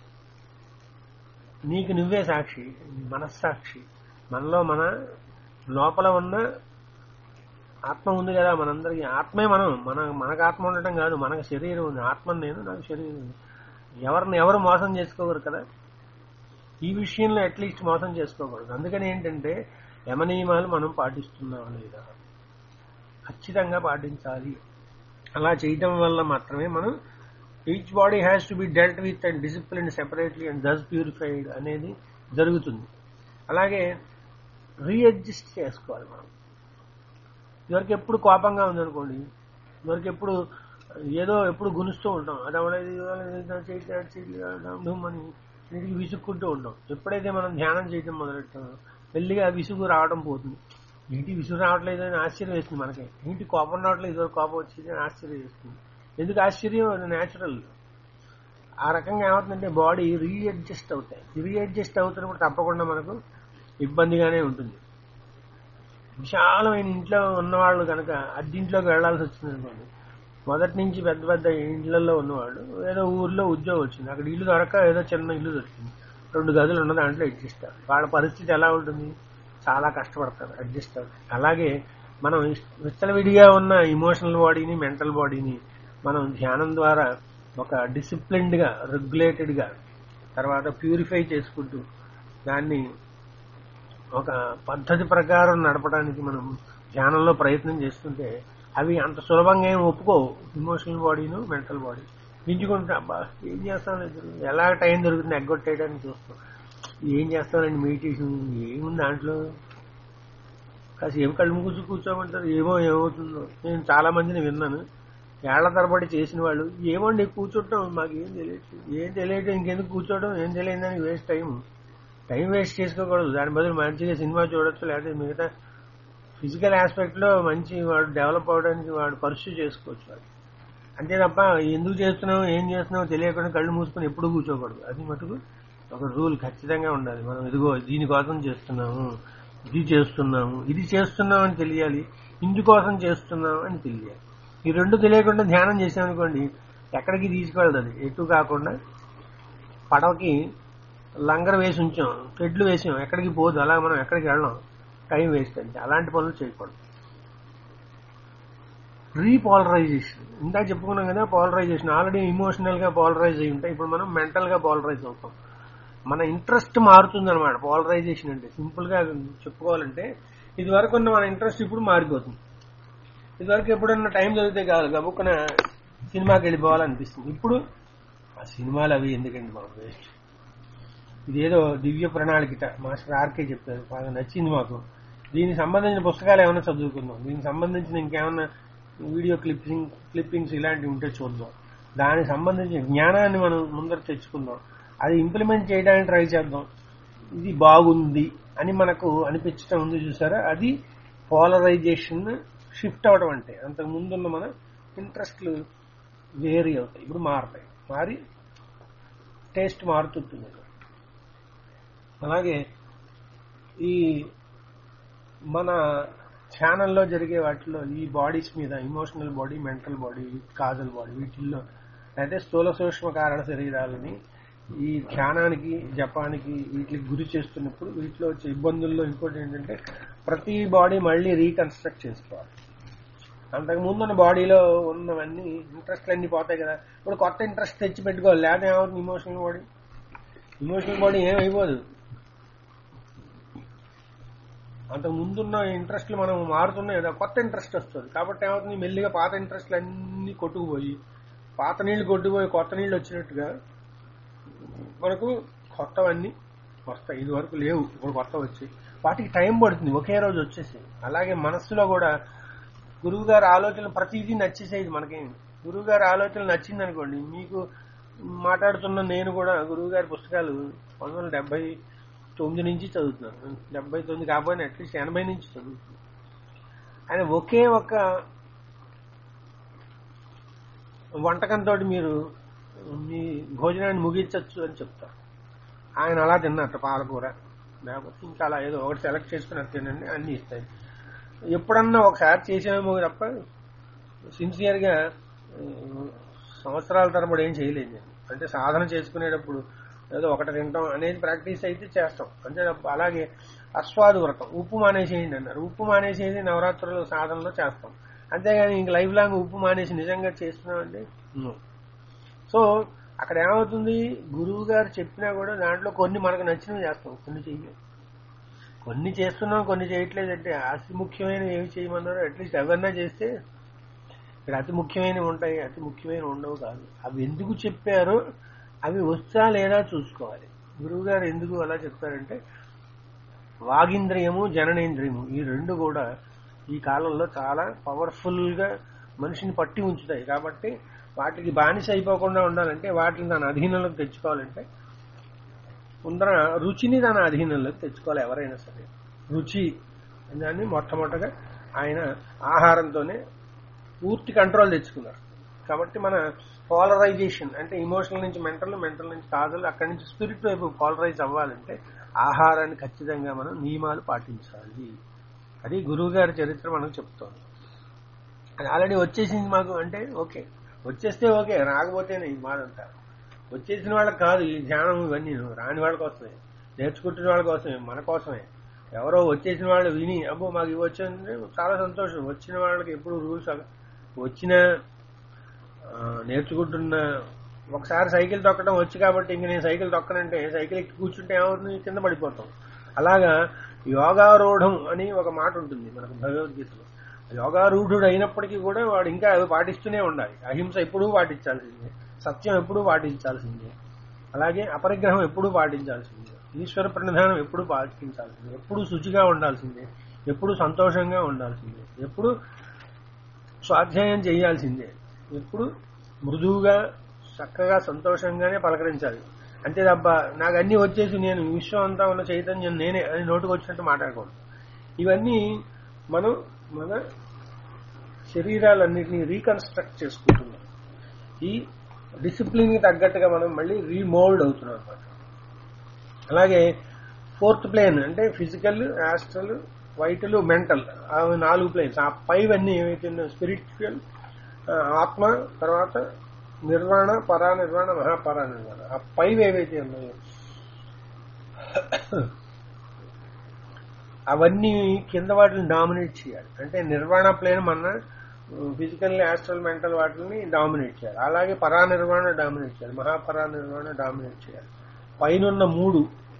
నీకు నువ్వే సాక్షి మనస్సాక్షి మనలో మన లోపల ఉన్న ఆత్మ ఉంది కదా మనందరికీ ఆత్మే మనం మన మనకు ఆత్మ ఉండటం కాదు మనకు శరీరం ఉంది ఆత్మ నేను నాకు శరీరం ఉంది ఎవరిని ఎవరు మోసం చేసుకోగరు కదా ఈ విషయంలో అట్లీస్ట్ మోసం చేసుకోకూడదు అందుకని ఏంటంటే యమ నియమాలు మనం పాటిస్తున్నాం లేదా ఖచ్చితంగా పాటించాలి అలా చేయటం వల్ల మాత్రమే మనం each body has to be dealt with and discipline separately and thus purified అనేది జరుగుతుంది అలాగే రీఅడ్జస్ట్ చేసుకోవాలి మనం ఇదివరకు ఎప్పుడు కోపంగా ఉందనుకోండి ఇదివరకు ఎప్పుడు ఏదో ఎప్పుడు గునుస్తూ ఉంటాం అది అవలేదు ఇది అవ్వలేదు, ఇది చేయట్లేదు, అది చేయట్లేదు, డుమ్ అని వీటికి విసుక్కుంటూ ఉంటాం ఎప్పుడైతే మనం ధ్యానం చేయడం మొదలెట్టామో మెల్లిగా విసుగు రావడం పోతుంది ఏంటి విసుగు రావట్లేదు అని ఆశ్చర్యం వేస్తుంది మనకి ఏంటి కోపం రావట్లేదు ఇదివరకు కోపం వచ్చింది అని ఆశ్చర్యం వేస్తుంది ఎందుకు ఆశ్చర్యం అది న్యాచురల్ ఆ రకంగా ఏమవుతుందంటే బాడీ రీఅడ్జస్ట్ అవుతాయి రీఅడ్జస్ట్ అవుతున్నప్పుడు తప్పకుండా మనకు ఇబ్బందిగానే ఉంటుంది విశాలమైన ఇంట్లో ఉన్నవాళ్ళు కనుక అద్దింట్లోకి వెళ్లాల్సి వచ్చింది అనుకోండి మొదటి నుంచి పెద్ద పెద్ద ఇండ్లలో ఉన్నవాళ్ళు ఏదో ఊర్లో ఉద్యోగం వచ్చింది అక్కడ ఇల్లు దొరక ఏదో చిన్న ఇల్లు దొరికింది రెండు గదులు ఉన్న దాంట్లో అడ్జస్ట్ అవ్వాలి వాళ్ళ పరిస్థితి ఎలా ఉంటుంది చాలా కష్టపడతారు అడ్జస్ట్ అవ్వాలి అలాగే మనం విచ్చలవిడిగా ఉన్న ఇమోషనల్ బాడీని మెంటల్ బాడీని మనం ధ్యానం ద్వారా ఒక డిసిప్లిన్డ్ గా రెగ్యులేటెడ్ గా తర్వాత ప్యూరిఫై చేసుకుంటూ దాన్ని ఒక పద్ధతి ప్రకారం నడపడానికి మనం ధ్యానంలో ప్రయత్నం చేస్తుంటే అవి అంత సులభంగా ఏం ఒప్పుకోవు ఇమోషనల్ బాడీను మెంటల్ బాడీ మించుకుంటే అబ్బా ఏం చేస్తాం ఎలా టైం దొరుకుతుంది ఎగ్గొట్టేయడానికి చూస్తాం ఏం చేస్తానండి మెడిటేషన్ ఏముంది దాంట్లో కాస్త ఏం కళ్ళు మూసి కూర్చోమంటారు ఏమో ఏమవుతుందో నేను చాలా మందిని విన్నాను ఏళ్ల తరబడి చేసిన వాళ్ళు ఏమండి కూర్చోటం మాకు ఏం తెలియదు ఏం తెలియదు ఇంకెందుకు కూర్చోవడం ఏం తెలియదు దానికి వేస్ట్ టైం టైం వేస్ట్ చేసుకోకూడదు దాని బదులు మంచిగా సినిమా చూడొచ్చు లేకపోతే మిగతా ఫిజికల్ ఆస్పెక్ట్ లో మంచి వాడు డెవలప్ అవడానికి వాడు పర్స్యూ చేసుకోవచ్చు వాడు అంతే తప్ప ఎందుకు చేస్తున్నావు ఏం చేస్తున్నావు తెలియకుండా కళ్ళు మూసుకొని ఎప్పుడు కూర్చోకూడదు అది మటుకు ఒక రూల్ ఖచ్చితంగా ఉండాలి మనం ఇదిగో దీనికోసం చేస్తున్నాము ఇది చేస్తున్నాము ఇది చేస్తున్నాం అని తెలియాలి ఇందుకోసం చేస్తున్నాం అని తెలియాలి ఈ రెండు తెలియకుండా ధ్యానం చేసామనుకోండి ఎక్కడికి తీసుకెళ్ళదు అది ఎటు కాకుండా పడవకి లంగర్ వేసి ఉంచాం తెడ్లు వేసాం ఎక్కడికి పోదు అలా మనం ఎక్కడికి వెళ్ళాం టైం వేస్ట్ అంతే అలాంటి పనులు చేయకూడదు రీపాలరైజేషన్ ఇందాక చెప్పుకున్నాం కదా పాలరైజేషన్ ఆల్రెడీ ఇమోషనల్ గా పాలరైజ్ అయి ఉంటాయి ఇప్పుడు మనం మెంటల్ గా పాలరైజ్ అవుతాం మన ఇంట్రెస్ట్ మారుతుంది అనమాట పాలరైజేషన్ అంటే సింపుల్ గా చెప్పుకోవాలంటే ఇది వరకు ఉన్న మన ఇంట్రెస్ట్ ఇప్పుడు మారిపోతుంది ఇదివరకు ఎప్పుడన్నా టైం చదివితే కాదు గబుక్కున సినిమాకి వెళ్ళిపోవాలనిపిస్తుంది ఇప్పుడు ఆ సినిమాలు అవి ఎందుకండి మాకు వేస్ట్ ఇదేదో దివ్య ప్రణాళికట మాస్టర్ ఆర్కే చెప్పారు బాగా నచ్చింది మాకు దీనికి సంబంధించిన పుస్తకాలు ఏమైనా చదువుకుందాం దీనికి సంబంధించిన ఇంకేమన్నా వీడియో క్లిప్పింగ్ క్లిప్పింగ్స్ ఇలాంటివి ఉంటే చూద్దాం దానికి సంబంధించిన జ్ఞానాన్ని మనం ముందర తెచ్చుకుందాం అది ఇంప్లిమెంట్ చేయడానికి ట్రై చేద్దాం ఇది బాగుంది అని మనకు అనిపించడం ఉంది చూసారా అది పోలరైజేషన్ షిఫ్ట్ అవడం అంటే అంతకు ముందున్న మన ఇంట్రెస్ట్లు వేరీ అవుతాయి ఇప్పుడు మారతాయి మారి టేస్ట్ మారుతుంటుంది అలాగే ఈ మన ఛానల్లో జరిగే వాటిలో ఈ బాడీస్ మీద emotional body mental body causal body వీటిల్లో అయితే స్థూల సూక్ష్మ కారణ శరీరాలని ఈ ధ్యానానికి జపానికి వీటికి గురి చేస్తున్నప్పుడు వీటిలో వచ్చే ఇబ్బందుల్లో ఇంకోటి ఏంటంటే ప్రతి బాడీ మళ్ళీ రీకన్స్ట్రక్ట్ చేసుకోవాలి అంతకు ముందున్న బాడీలో ఉన్నవన్నీ ఇంట్రెస్ట్లు అన్ని పోతాయి కదా ఇప్పుడు కొత్త ఇంట్రెస్ట్ తెచ్చి పెట్టుకోవాలి లేదా ఏమవుతుంది ఇమోషనల్ బాడీ ఇమోషనల్ బాడీ ఏమైపోదు అంతకు ముందున్న ఇంట్రెస్ట్లు మనం మారుతున్నాయి కదా కొత్త ఇంట్రెస్ట్ వస్తుంది కాబట్టి ఏమవుతుంది మెల్లిగా పాత ఇంట్రెస్ట్లు అన్ని కొట్టుకుపోయి పాత నీళ్లు కొట్టుకుపోయి కొత్త నీళ్లు వచ్చినట్టుగా మనకు కొత్తవన్నీ వస్తాయి ఇది వరకు లేవు ఇప్పుడు కొత్త వచ్చి వాటికి టైం పడుతుంది ఒకే రోజు వచ్చేసి అలాగే మనస్సులో కూడా గురువు గారి ఆలోచన ప్రతిదీ నచ్చేసేది మనకేం గురువు గారి ఆలోచన నచ్చింది అనుకోండి మీకు మాట్లాడుతున్న నేను కూడా గురువు గారి పుస్తకాలు పంతొమ్మిది వందల డెబ్బై తొమ్మిది నుంచి చదువుతున్నాను డెబ్బై తొమ్మిది కాకపోయినా అట్లీస్ట్ ఎనభై నుంచి చదువుతున్నాను ఆయన ఒకే ఒక వంటకంతో మీరు మీ భోజనాన్ని ముగించవచ్చు అని చెప్తారు ఆయన అలా తిన్నట్టు పాలకూర లేకపోతే ఇంకా అలా ఏదో ఒకటి సెలెక్ట్ చేసుకుని అది తినండి అన్ని ఇస్తాయి ఎప్పుడన్నా ఒకసారి చేసామేమో తప్ప సిన్సియర్గా సంవత్సరాల తరబడి ఏం చేయలేదు నేను అంటే సాధన చేసుకునేటప్పుడు ఏదో ఒకటి తింటాం అనేది ప్రాక్టీస్ అయితే చేస్తాం అంతే తప్ప అలాగే అస్వాదు వ్రతం ఉప్పు మానేసేయండి అన్నారు ఉప్పు మానేసేది నవరాత్రుల సాధనలో చేస్తాం అంతేగాని ఇంక లైఫ్ లాంగ్ ఉప్పు మానేసి నిజంగా చేస్తున్నామంటే నో సో అక్కడ ఏమవుతుంది గురువు గారు చెప్పినా కూడా దాంట్లో కొన్ని మనకు నచ్చినవి చేస్తాం కొన్ని చెయ్యం కొన్ని చేస్తున్నాం కొన్ని చేయట్లేదంటే అతి ముఖ్యమైన ఏమి చేయమన్నారు అట్లీస్ట్ ఎవరన్నా చేస్తే ఇక్కడ అతి ముఖ్యమైనవి ఉంటాయి అతి ముఖ్యమైనవి ఉండవు కాదు అవి ఎందుకు చెప్పారో అవి వచ్చా లేదా చూసుకోవాలి గురువు గారు ఎందుకు అలా చెప్తారంటే వాగింద్రియము జననేంద్రియము ఈ రెండు కూడా ఈ కాలంలో చాలా పవర్ఫుల్ గా మనిషిని పట్టి ఉంచుతాయి కాబట్టి వాటికి బానిస అయిపోకుండా ఉండాలంటే వాటిని తన అధీనంలోకి తెచ్చుకోవాలంటే ముందర రుచిని తన అధీనంలోకి తెచ్చుకోవాలి ఎవరైనా సరే రుచి దాన్ని మొట్టమొదటగా ఆయన ఆహారంతోనే పూర్తి కంట్రోల్ తెచ్చుకున్నారు కాబట్టి మన పోలరైజేషన్ అంటే ఇమోషనల్ నుంచి మెంటల్ మెంటల్ నుంచి కాజల్ అక్కడి నుంచి స్పిరిట్ వైపు పోలరైజ్ అవ్వాలంటే ఆహారాన్ని ఖచ్చితంగా మనం నియమాలు పాటించాలి అది గురువు గారి చరిత్ర మనకు చెప్తోంది అది ఆల్రెడీ వచ్చేసింది మాకు అంటే ఓకే వచ్చేస్తే ఓకే రాకపోతేనే ఈ మాదంతా వచ్చేసిన వాళ్ళకి కాదు ఈ ధ్యానం ఇవన్నీ రాని వాళ్ళ కోసమే నేర్చుకుంటున్న వాళ్ళ కోసమే మన కోసమే ఎవరో వచ్చేసిన వాళ్ళు విని అబ్బో మాకు ఇవి వచ్చిందంటే చాలా సంతోషం వచ్చిన వాళ్ళకి ఎప్పుడు రూల్స్ వచ్చిన ఆ, నేర్చుకుంటున్న ఒకసారి సైకిల్ తొక్కడం వచ్చి కాబట్టి ఇంక నేను సైకిల్ తొక్కనంటే సైకిల్ ఎక్కి కూర్చుంటే ఏమవుతుంది కింద పడిపోతాం అలాగా యోగారూఢం అని ఒక మాట ఉంటుంది మనకు భగవద్గీతలో యోగారూఢుడు అయినప్పటికీ కూడా వాడు ఇంకా అవి పాటిస్తూనే ఉండాలి అహింస ఎప్పుడూ పాటించాల్సిందే సత్యం ఎప్పుడూ పాటించాల్సిందే అలాగే అపరిగ్రహం ఎప్పుడూ పాటించాల్సిందే ఈశ్వర ప్రణిధానం ఎప్పుడూ పాటించాల్సిందే ఎప్పుడూ శుచిగా ఉండాల్సిందే ఎప్పుడూ సంతోషంగా ఉండాల్సిందే ఎప్పుడూ స్వాధ్యాయం చేయాల్సిందే ఎప్పుడు మృదువుగా చక్కగా సంతోషంగానే పలకరించాలి అంతే తప్ప నాకు అన్ని వచ్చేసి నేను విశ్వం అంతా ఉన్న చైతన్యం నేనే అని నోటుకు వచ్చినట్టు మాట్లాడకూడదు ఇవన్నీ మనం మన శరీరాలన్నింటినీ రీకన్స్ట్రక్ట్ చేసుకుంటున్నాం ఈ డిసిప్లిన్ కి తగ్గట్టుగా మనం మళ్ళీ రీమోల్డ్ అవుతున్నాం అనమాట అలాగే ఫోర్త్ ప్లేన్ అంటే ఫిజికల్ యాస్ట్రల్ వైటల్ మెంటల్ అవి నాలుగు ప్లేన్స్ ఆ పైవన్నీ ఏవైతే స్పిరిచువల్ ఆత్మ తర్వాత నిర్వాణ పరా నిర్వాణ మహాపరా నిర్వాణ ఆ పైవి ఏవైతే ఉన్నాయో అవన్నీ కింద వాటిని డామినేట్ చేయాలి అంటే నిర్వాణ ప్లేన్ మన ఫిజికల్ యాస్ట్రల్ మెంటల్ వాటిని డామినేట్ చేయాలి అలాగే పరా నిర్వాణ డామినేట్ చేయాలి మహాపరా నిర్వాణ డామినేట్ చేయాలి పైన మూడు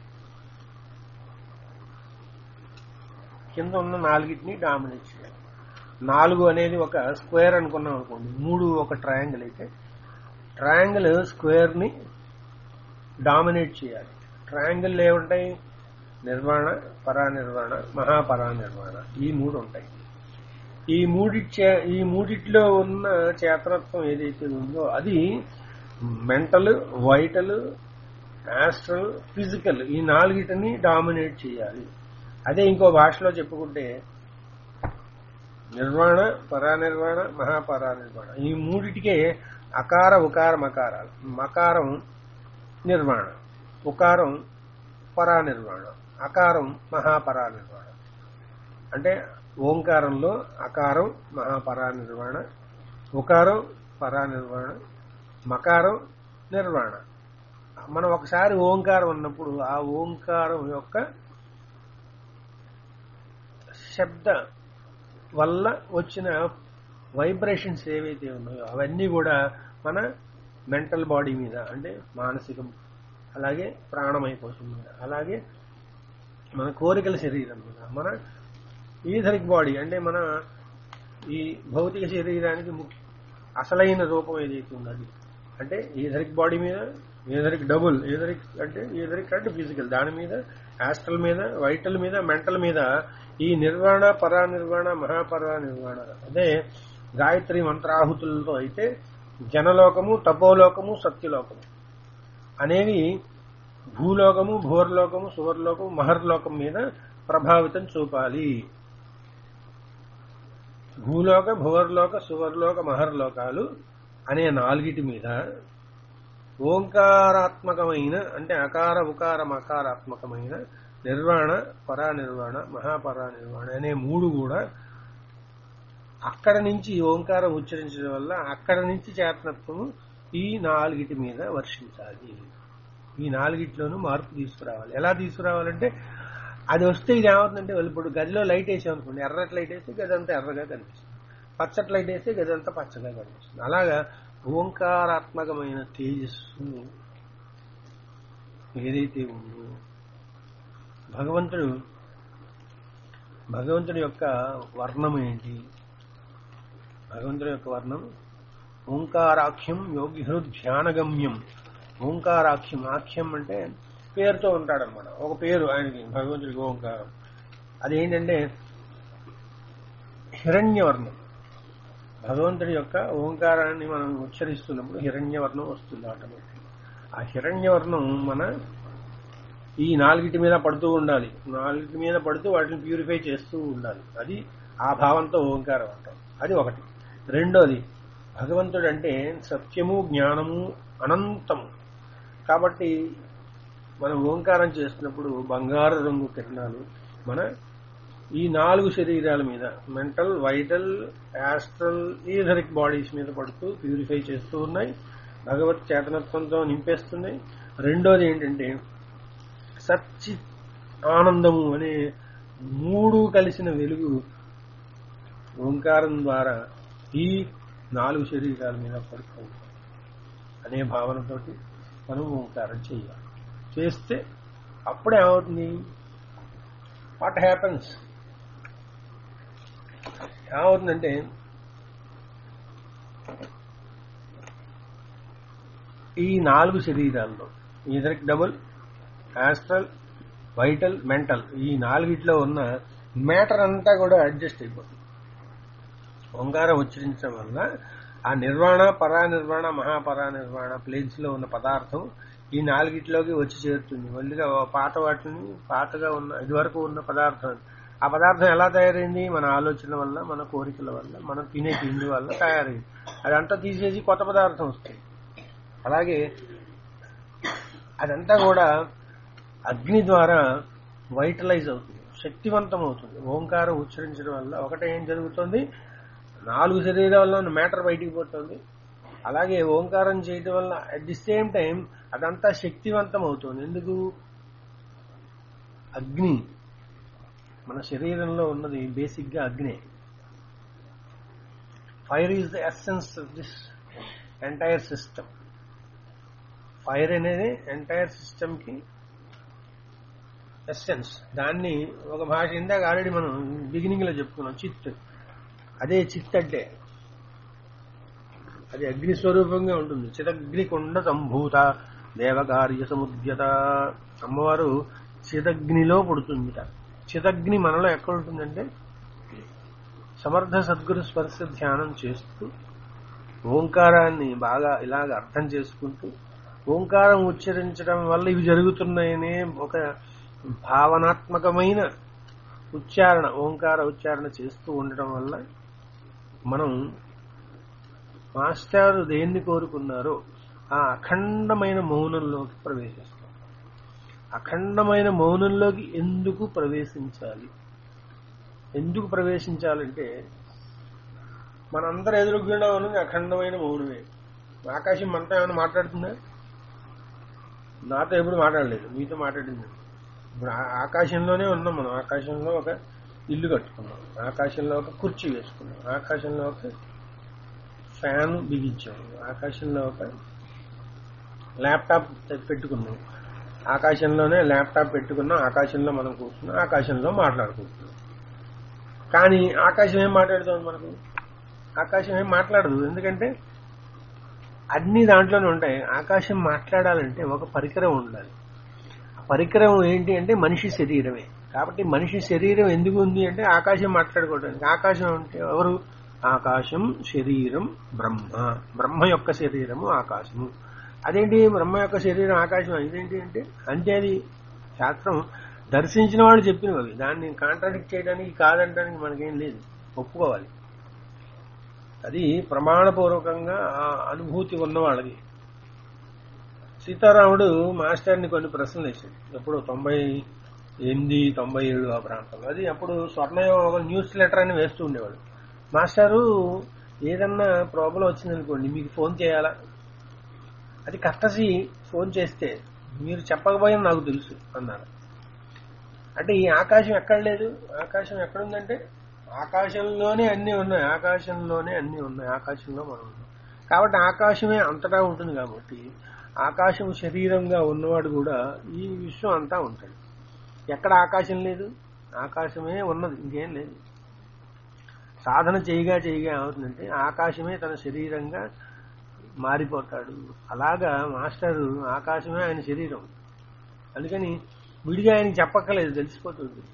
కింద ఉన్న నాలుగిటిని డామినేట్ చేయాలి నాలుగు అనేది ఒక స్క్వేర్ అనుకున్నాం అనుకోండి మూడు ఒక ట్రయాంగిల్ అయితే ట్రయాంగిల్ స్క్వేర్ ని డామినేట్ చేయాలి ట్రయాంగిల్ ఏముంటాయి నిర్వాణ పరానిర్వాణ మహాపరానిర్వాణ ఈ మూడు ఉంటాయి ఈ మూడిట్ ఈ మూడిట్లో ఉన్న చేతనత్వం ఏదైతే ఉందో అది మెంటల్ వైటల్ యాస్ట్రల్ ఫిజికల్ ఈ నాలుగిటిని డామినేట్ చేయాలి అదే ఇంకో భాషలో చెప్పుకుంటే నిర్వాణ పరానిర్వాణ మహాపరానిర్వాణ ఈ మూడిటికే అకార ఉకార మకారాలు మకారం నిర్వాణ ఉకారం పరానిర్వాణ అకారం మహాపరానిర్వాణ అంటే ఓంకారంలో అకారం మహాపరానిర్వాణ ఉకారం పరానిర్వాణ మకారం నిర్వాణ మనం ఒకసారి ఓంకారం అన్నప్పుడు ఆ ఓంకారం యొక్క శబ్ద వల్ల వచ్చిన వైబ్రేషన్స్ ఏవైతే ఉన్నాయో అవన్నీ కూడా మన మెంటల్ బాడీ మీద అంటే మానసికం అలాగే ప్రాణమైపోతుంది మీద అలాగే మన కోరికల శరీరం మీద మన ఈథరిక్ బాడీ అంటే మన ఈ భౌతిక శరీరానికి ముఖ్య అసలైన రూపం ఏదైతే ఉందో అది అంటే ఈథరిక్ బాడీ మీద ఈథరిక్ డబుల్ ఈథరిక్ అంటే ఈథరిక్ అంటే ఫిజికల్ దాని మీద యాస్ట్రల్ మీద వైటల్ మీద మెంటల్ మీద ఈ నిర్వాణ పరానిర్వాణ మహాపరానిర్వాణ అదే గాయత్రి మంత్రాహుతులతో అయితే జనలోకము తపోలోకము సత్యలోకము అనేవి భూలోకము భూర్లోకము సువర్లోకము మహర్లోకం మీద ప్రభావితం చూపాలి భూలోక భువర్లోక సువర్లోక మహర్లోకాలు అనే నాలుగిటి మీద ఓంకారాత్మకమైన అంటే అకార ఉకార మకారాత్మకమైన నిర్వాణ పరానిర్వాణ మహాపరానిర్వాణ అనే మూడు కూడా అక్కడ నుంచి ఓంకారం ఉచ్చరించడం వల్ల అక్కడ నుంచి చేతనత్వము ఈ నాలుగిటి మీద వర్షించాలి ఈ నాలుగిట్లోనూ మార్పు తీసుకురావాలి ఎలా తీసుకురావాలంటే అది వస్తే ఇది ఏమవుతుందంటే వాళ్ళు ఇప్పుడు గదిలో లైట్ వేసాం అనుకోండి ఎర్రటి లైట్ వేస్తే గది అంతా ఎర్రగా కనిపిస్తుంది పచ్చటి లైట్ వేస్తే గది అంతా పచ్చగా కనిపిస్తుంది అలాగా ఓంకారాత్మకమైన తేజస్సు ఏదైతే ఉందో భగవంతుడు భగవంతుడి యొక్క వర్ణం ఏంటి భగవంతుడి యొక్క వర్ణం ఓంకారాఖ్యం యోగి ధ్యానగమ్యం ఓంకారాఖ్యం ఆఖ్యం అంటే పేరుతో ఉంటాడనమాట ఒక పేరు ఆయనకి భగవంతుడికి ఓంకారం అదేంటంటే హిరణ్యవర్ణం భగవంతుడి యొక్క ఓంకారాన్ని మనం ఉచ్చరిస్తున్నప్పుడు హిరణ్యవర్ణం వస్తుంది ఆటోమేటిక్ ఆ హిరణ్యవర్ణం మన ఈ నాలుగిటి మీద పడుతూ ఉండాలి నాలుగిటి మీద పడుతూ వాటిని ప్యూరిఫై చేస్తూ ఉండాలి అది ఆ భావంతో ఓంకారం అంటాం అది ఒకటి రెండోది భగవంతుడు అంటే సత్యము జ్ఞానము అనంతము కాబట్టి మనం ఓంకారం చేస్తున్నప్పుడు బంగారు రంగు కిరణాలు మన ఈ నాలుగు శరీరాల మీద mental vital astral etheric bodies మీద పడుతూ ప్యూరిఫై చేస్తూ ఉన్నాయి భగవత్ చేతనత్వంతో నింపేస్తున్నాయి రెండోది ఏంటంటే సచ్చి ఆనందము అనే మూడు కలిసిన వెలుగు ఓంకారం ద్వారా ఈ నాలుగు శరీరాల మీద పడుతుంది అనే భావనతోటి మనం ఓంకారం చేయాలి చేస్తే అప్పుడే ఏమవుతుంది వాట్ హ్యాపన్స్ ఏమవుతుందంటే ఈ నాలుగు శరీరాల్లో ఈదరికి డబుల్ యాస్ట్రల్ వైటల్ మెంటల్ ఈ నాలుగిట్లో ఉన్న మ్యాటర్ అంతా కూడా అడ్జస్ట్ అయిపోతుంది ఓంకారం ఉచ్చరించడం వల్ల ఆ నిర్వాణ పరానిర్వాణ మహాపరానిర్వాణ ప్లేన్స్ లో ఉన్న పదార్థం ఈ నాలుగిట్లోకి వచ్చి చేరుతుంది మళ్ళీగా పాత వాటిని పాతగా ఉన్న ఇదివరకు ఉన్న పదార్థం ఆ పదార్థం ఎలా తయారైంది మన ఆలోచన వల్ల మన కోరికల వల్ల మనం తినే తిండి వల్ల తయారైంది అదంతా తీసేసి కొత్త పదార్థం వస్తుంది అలాగే అదంతా కూడా అగ్ని ద్వారా వైటలైజ్ అవుతుంది శక్తివంతం అవుతుంది ఓంకారం ఉచ్చరించడం వల్ల ఒకటే ఏం జరుగుతుంది నాలుగు శరీరాల్లో ఉన్న మ్యాటర్ బయటికి పోతుంది అలాగే ఓంకారం చేయడం వల్ల అట్ ది సేమ్ టైం అదంతా శక్తివంతం అవుతుంది ఎందుకు అగ్ని మన శరీరంలో ఉన్నది బేసిక్ గా అగ్నే fire is the essence of this entire system fire అనేది ఎంటైర్ సిస్టమ్ కి ఎస్సెన్స్ దాన్ని ఒక భాష ఇందాక ఆల్రెడీ మనం బిగినింగ్ లో చెప్పుకున్నాం చిత్ అదే చిత్ అంటే అది అగ్ని స్వరూపంగా ఉంటుంది చిదగ్ని కొండ సంభూత దేవకార్య సముద్యత అమ్మవారు చిదగ్నిలో పుడుతుందిట చిదగ్ని మనలో ఎక్కడ ఉంటుందంటే సమర్థ సద్గురు స్పర్శ ధ్యానం చేస్తూ ఓంకారాన్ని బాగా ఇలాగ అర్థం చేసుకుంటూ ఓంకారం ఉచ్చరించడం వల్ల ఇవి జరుగుతున్నాయనే ఒక భావనాత్మకమైన ఉచ్చారణ ఓంకార ఉచ్చారణ చేస్తూ ఉండటం వల్ల మనం మాస్టర్ దేన్ని కోరుకున్నారో ఆ అఖండమైన మౌనంలోకి ప్రవేశిస్తాం అఖండమైన మౌనంలోకి ఎందుకు ప్రవేశించాలి ఎందుకు ప్రవేశించాలంటే మనందరూ ఎదురుగుండా ఉన్నది అఖండమైన మౌనమే ఆకాశం మనతో ఏమైనా మాట్లాడుతుందా నాతో ఎప్పుడు మాట్లాడలేదు మీతో మాట్లాడింది ఇప్పుడు ఆ- ఆకాశంలోనే ఉన్నాం మనం ఆకాశంలో ఒక ఇల్లు కట్టుకున్నాం ఆకాశంలో ఒక కుర్చీ వేసుకున్నాం ఆకాశంలో ఒక ఫ్యాన్ బిగించాము ఆకాశంలో ఒక ల్యాప్టాప్ పెట్టుకున్నాం ఆకాశంలోనే ల్యాప్టాప్ పెట్టుకున్నాం ఆకాశంలో మనం కూర్చున్నాం ఆకాశంలో మాట్లాడుకుంటున్నాం కానీ ఆకాశం ఏం మాట్లాడుతుంది మనకు ఆకాశం ఏం మాట్లాడదు ఎందుకంటే అన్ని దాంట్లోనే ఉంటాయి ఆకాశం మాట్లాడాలంటే ఒక పరికరం ఉండాలి ఆ పరికరం ఏంటి అంటే మనిషి శరీరమే కాబట్టి మనిషి శరీరం ఎందుకు ఉంది అంటే ఆకాశం మాట్లాడుకోవడానికి ఆకాశం అంటే ఎవరు ఆకాశం శరీరం బ్రహ్మ బ్రహ్మ యొక్క శరీరము ఆకాశము అదేంటి బ్రహ్మ యొక్క శరీరం ఆకాశం ఇదేంటి అంటే అంటే అది శాస్త్రం దర్శించిన వాళ్ళు చెప్పినవి అవి దాన్ని కాంట్రాడిక్ట్ చేయడానికి కాదంటానికి మనకేం లేదు ఒప్పుకోవాలి అది ప్రమాణపూర్వకంగా ఆ అనుభూతి ఉన్న వాళ్ళకి సీతారాముడు మాస్టర్ని కొన్ని ప్రశ్నలు వేసాడు ఎప్పుడు తొంభై ఎనిమిది తొంభై ఏడు ఆ ప్రాంతంలో అది అప్పుడు స్వర్ణయోగం న్యూస్ లెటర్ అని వేస్తూ ఉండేవాడు మాస్టారు ఏదన్నా ప్రాబ్లం వచ్చిందనుకోండి మీకు ఫోన్ చేయాలా అది కష్టసి ఫోన్ చేస్తే మీరు చెప్పకపోయినా నాకు తెలుసు అన్నారు అంటే ఈ ఆకాశం ఎక్కడ లేదు ఆకాశం ఎక్కడుందంటే ఆకాశంలోనే అన్ని ఉన్నాయి ఆకాశంలోనే అన్ని ఉన్నాయి ఆకాశంలో మనం ఉన్నాం కాబట్టి ఆకాశమే అంతటా ఉంటుంది కాబట్టి ఆకాశం శరీరంగా ఉన్నవాడు కూడా ఈ విశ్వం అంతా ఉంటాడు ఎక్కడ ఆకాశం లేదు ఆకాశమే ఉన్నది ఇంకేం లేదు సాధన చేయగా చేయగా ఏమవుతుందంటే ఆకాశమే తన శరీరంగా మారిపోతాడు అలాగా మాస్టరు ఆకాశమే ఆయన శరీరం అందుకని విడిగా ఆయనకి చెప్పక్కర్లేదు తెలిసిపోతుంది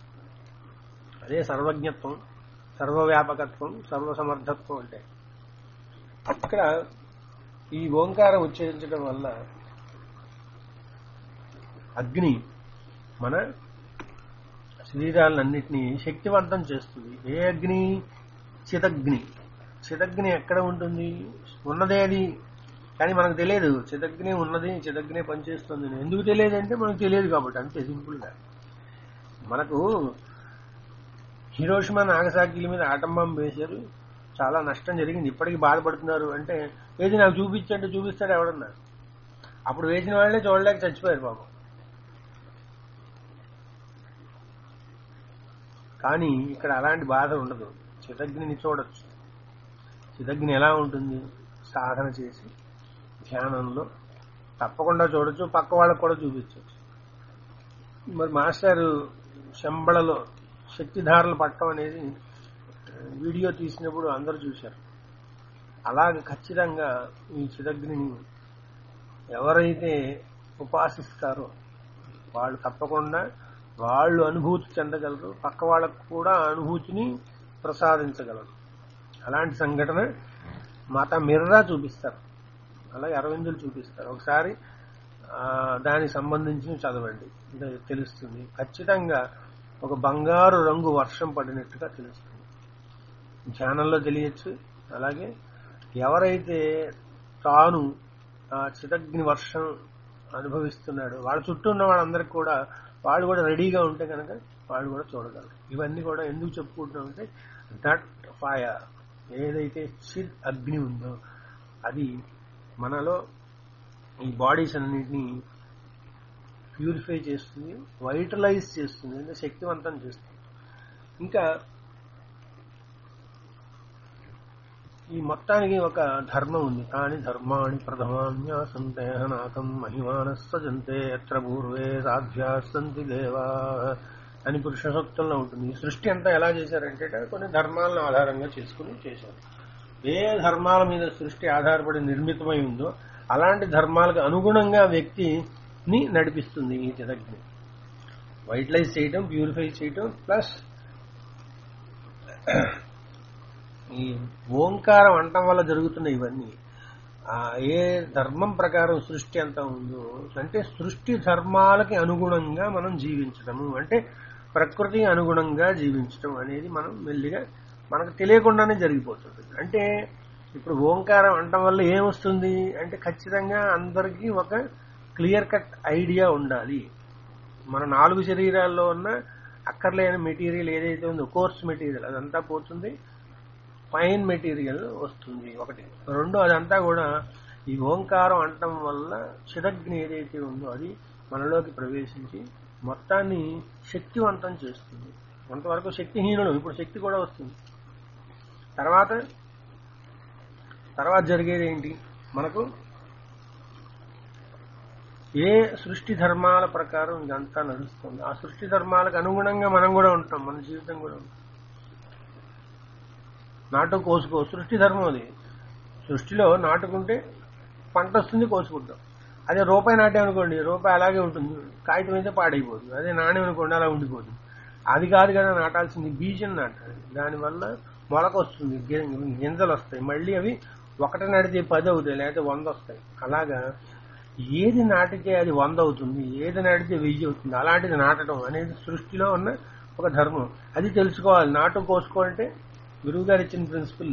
అదే సర్వజ్ఞత్వం సర్వవ్యాపకత్వం సర్వసమర్థత్వం అంటే ఇక్కడ ఈ ఓంకారం ఉచ్చరించడం వల్ల అగ్ని మన శరీరాలన్నింటినీ శక్తివంతం చేస్తుంది ఏ అగ్ని చితగ్ని చితగ్ని ఎక్కడ ఉంటుంది ఉన్నదే అది కానీ మనకు తెలియదు చితగ్ని ఉన్నది చితగ్ని పనిచేస్తుంది అని. ఎందుకు తెలియదు అంటే మనకు తెలియదు కాబట్టి అంతే సింపుల్గా మనకు హిరోషిమా నాగసాకిల మీద ఆటం బాంబు వేశారు చాలా నష్టం జరిగింది ఇప్పటికీ బాధపడుతున్నారు అంటే ఏది నాకు చూపించంటే చూపిస్తాడు ఎవడన్నా అప్పుడు వేసిన వాళ్ళే చూడలేక చచ్చిపోయారు పాపం కానీ ఇక్కడ అలాంటి బాధ ఉండదు చితగ్నిని చూడొచ్చు చితగ్ని ఎలా ఉంటుంది సాధన చేసి ధ్యానంలో తప్పకుండా చూడొచ్చు పక్క వాళ్ళకు కూడా చూపించవచ్చు మరి మాస్టర్ శంబళలో శక్తిధారలు పట్టడం అనేది వీడియో తీసినప్పుడు అందరూ చూశారు అలాగే ఖచ్చితంగా ఈ చిదగ్నిని ఎవరైతే ఉపాసిస్తారో వాళ్ళు తప్పకుండా వాళ్ళు అనుభూతి చెందగలరు పక్క వాళ్ళకు కూడా ఆ అనుభూతిని ప్రసాదించగలరు అలాంటి సంఘటన మాతా మిర్రా చూపిస్తారు అలాగే అరవిందులు చూపిస్తారు ఒకసారి ఆ, దానికి సంబంధించి చదవండి ఇది తెలుస్తుంది ఖచ్చితంగా ఒక బంగారు రంగు వర్షం పడినట్టుగా తెలుస్తుంది ధ్యానంలో తెలియచ్చు అలాగే ఎవరైతే తాను ఆ చిదగ్ని వర్షం అనుభవిస్తున్నాడో వాళ్ళ చుట్టూ ఉన్న వాళ్ళందరికీ కూడా వాళ్ళు కూడా రెడీగా ఉంటే కనుక వాళ్ళు కూడా చూడగలరు ఇవన్నీ కూడా ఎందుకు చెప్పుకుంటున్నామంటే దట్ ఫైర్ ఏదైతే చిద్ అగ్ని ఉందో అది మనలో ఈ బాడీస్ అన్నింటినీ ప్యూరిఫై చేస్తుంది వైటలైజ్ చేస్తుంది అంటే శక్తివంతం చేస్తుంది ఇంకా ఈ మొత్తానికి ఒక ధర్మం ఉంది కాని ధర్మాణి ప్రథమాన్యాసంతేహనాథం మహిమానస్సజంతే ఎత్ర పూర్వే సాధ్యా సంతి దేవా అని పురుష సూక్తంలో ఉంటుంది ఈ సృష్టి అంతా ఎలా చేశారంటే కొన్ని ధర్మాలను ఆధారంగా చేసుకుని చేశారు ఏ ధర్మాల మీద సృష్టి ఆధారపడి నిర్మితమై ఉందో అలాంటి ధర్మాలకు అనుగుణంగా వ్యక్తిని నడిపిస్తుంది ఈ చిదగ్ని వైటలైజ్ చేయటం ప్యూరిఫై చేయటం ప్లస్ ఈ ఓంకారం అంటం వల్ల జరుగుతున్న ఇవన్నీ ఆ ఏ ధర్మం ప్రకారం సృష్టి అంతా ఉందో అంటే సృష్టి ధర్మాలకి అనుగుణంగా మనం జీవించడము అంటే ప్రకృతి అనుగుణంగా జీవించడం అనేది మనం మెల్లిగా మనకు తెలియకుండానే జరిగిపోతుంది అంటే ఇప్పుడు ఓంకారం అంటం వల్ల ఏమొస్తుంది అంటే ఖచ్చితంగా అందరికీ ఒక క్లియర్ కట్ ఐడియా ఉండాలి మన నాలుగు శరీరాల్లో ఉన్న అక్కర్లేని మెటీరియల్ ఏదైతే ఉందో కోర్స్ మెటీరియల్ అదంతా పోతుంది ఫైన్ మెటీరియల్ వస్తుంది ఒకటి రెండు అదంతా కూడా ఈ ఓంకారం అంటం వల్ల చిదగ్ని ఏదైతే ఉందో అది మనలోకి ప్రవేశించి మొత్తాన్ని శక్తివంతం చేస్తుంది కొంతవరకు శక్తిహీనుడు ఇప్పుడు శక్తి కూడా వస్తుంది తర్వాత తర్వాత జరిగేది ఏంటి మనకు ఏ సృష్టి ధర్మాల ప్రకారం ఇదంతా నడుస్తుంది ఆ సృష్టి ధర్మాలకు అనుగుణంగా మనం కూడా ఉంటాం మన జీవితం కూడా ఉంటుంది నాటు కోసుకో సృష్టి ధర్మం అది సృష్టిలో నాటుకుంటే పంట వస్తుంది కోసుకుంటాం అదే రూపాయి నాట్యం అనుకోండి రూపాయి అలాగే ఉంటుంది కాగితం అయితే పాడైపోతుంది అదే నాణ్యం అనుకోండి అలా ఉండిపోతుంది అది కాదు కదా నాటాల్సింది బీజం నాటాలి దానివల్ల మొలక వస్తుంది గి- గింజలు వస్తాయి మళ్ళీ అవి ఒకటి నాటితే పది అవుతాయి లేకపోతే వంద వస్తాయి అలాగా ఏది నాటితే అది వంద అవుతుంది ఏది నాటితే వెయ్యి అవుతుంది అలాంటిది నాటడం అనేది సృష్టిలో ఉన్న ఒక ధర్మం అది తెలుసుకోవాలి నాటు కోసుకోవాలంటే గురువు గారు ఇచ్చిన ప్రిన్సిపల్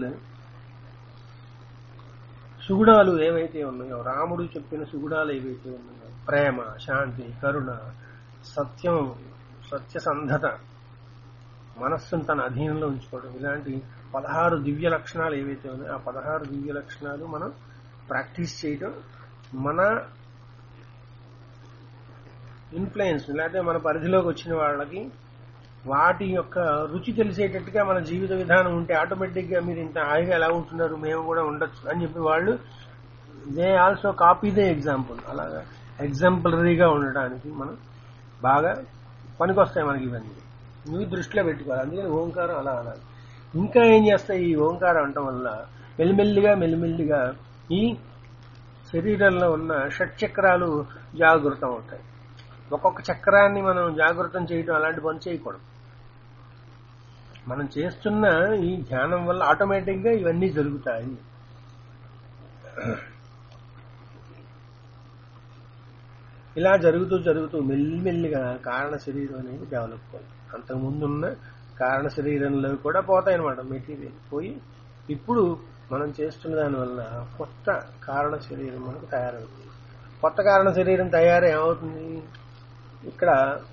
సుగుణాలు ఏవైతే ఉన్నాయో రాముడు చెప్పిన సుగుణాలు ఏవైతే ఉన్నాయో ప్రేమ శాంతి కరుణ సత్యం సత్యసంధత మనస్సును తన అధీనంలో ఉంచుకోవడం ఇలాంటి పదహారు దివ్య లక్షణాలు ఏవైతే ఉన్నాయో ఆ పదహారు దివ్య లక్షణాలు మనం ప్రాక్టీస్ చేయటం మన ఇన్ఫ్లుయెన్స్ లేకపోతే మన పరిధిలోకి వచ్చిన వాళ్ళకి వాటి యొక్క రుచి తెలిసేటట్టుగా మన జీవిత విధానం ఉంటే ఆటోమేటిక్ గా మీరు ఇంత హాయిగా ఎలా ఉంటున్నారు మేము కూడా ఉండొచ్చు అని చెప్పి వాళ్ళు they also copy they example అలాగా ఎగ్జాంపులరీగా ఉండడానికి మనం బాగా పనికొస్తాయి మనకి ఇవన్నీ నువ్వు దృష్టిలో పెట్టుకోవాలి అందుకని ఓంకారం అలా అనాలి ఇంకా ఏం చేస్తాయి ఈ ఓంకారం అంటం వల్ల మెల్లిమెల్లిగా మెల్లిమెల్లిగా ఈ శరీరంలో ఉన్న షట్చక్రాలు జాగృతం అవుతాయి ఒక్కొక్క చక్రాన్ని మనం జాగృతం చేయడం అలాంటి పని చేయకూడదు మనం చేస్తున్న ఈ ధ్యానం వల్ల ఆటోమేటిక్ గా ఇవన్నీ జరుగుతాయి ఇలా జరుగుతూ జరుగుతూ మెల్లిమెల్లిగా కారణ శరీరం అనేది డెవలప్ అవుతుంది అంతకుముందున్న కారణ శరీరంలో కూడా పోతాయి అనమాట మెటీరియల్ పోయి ఇప్పుడు మనం చేస్తున్న దానివల్ల కొత్త కారణ శరీరం మనకు తయారవుతుంది కొత్త కారణ శరీరం తయారు ఏమవుతుంది ఇక్కడ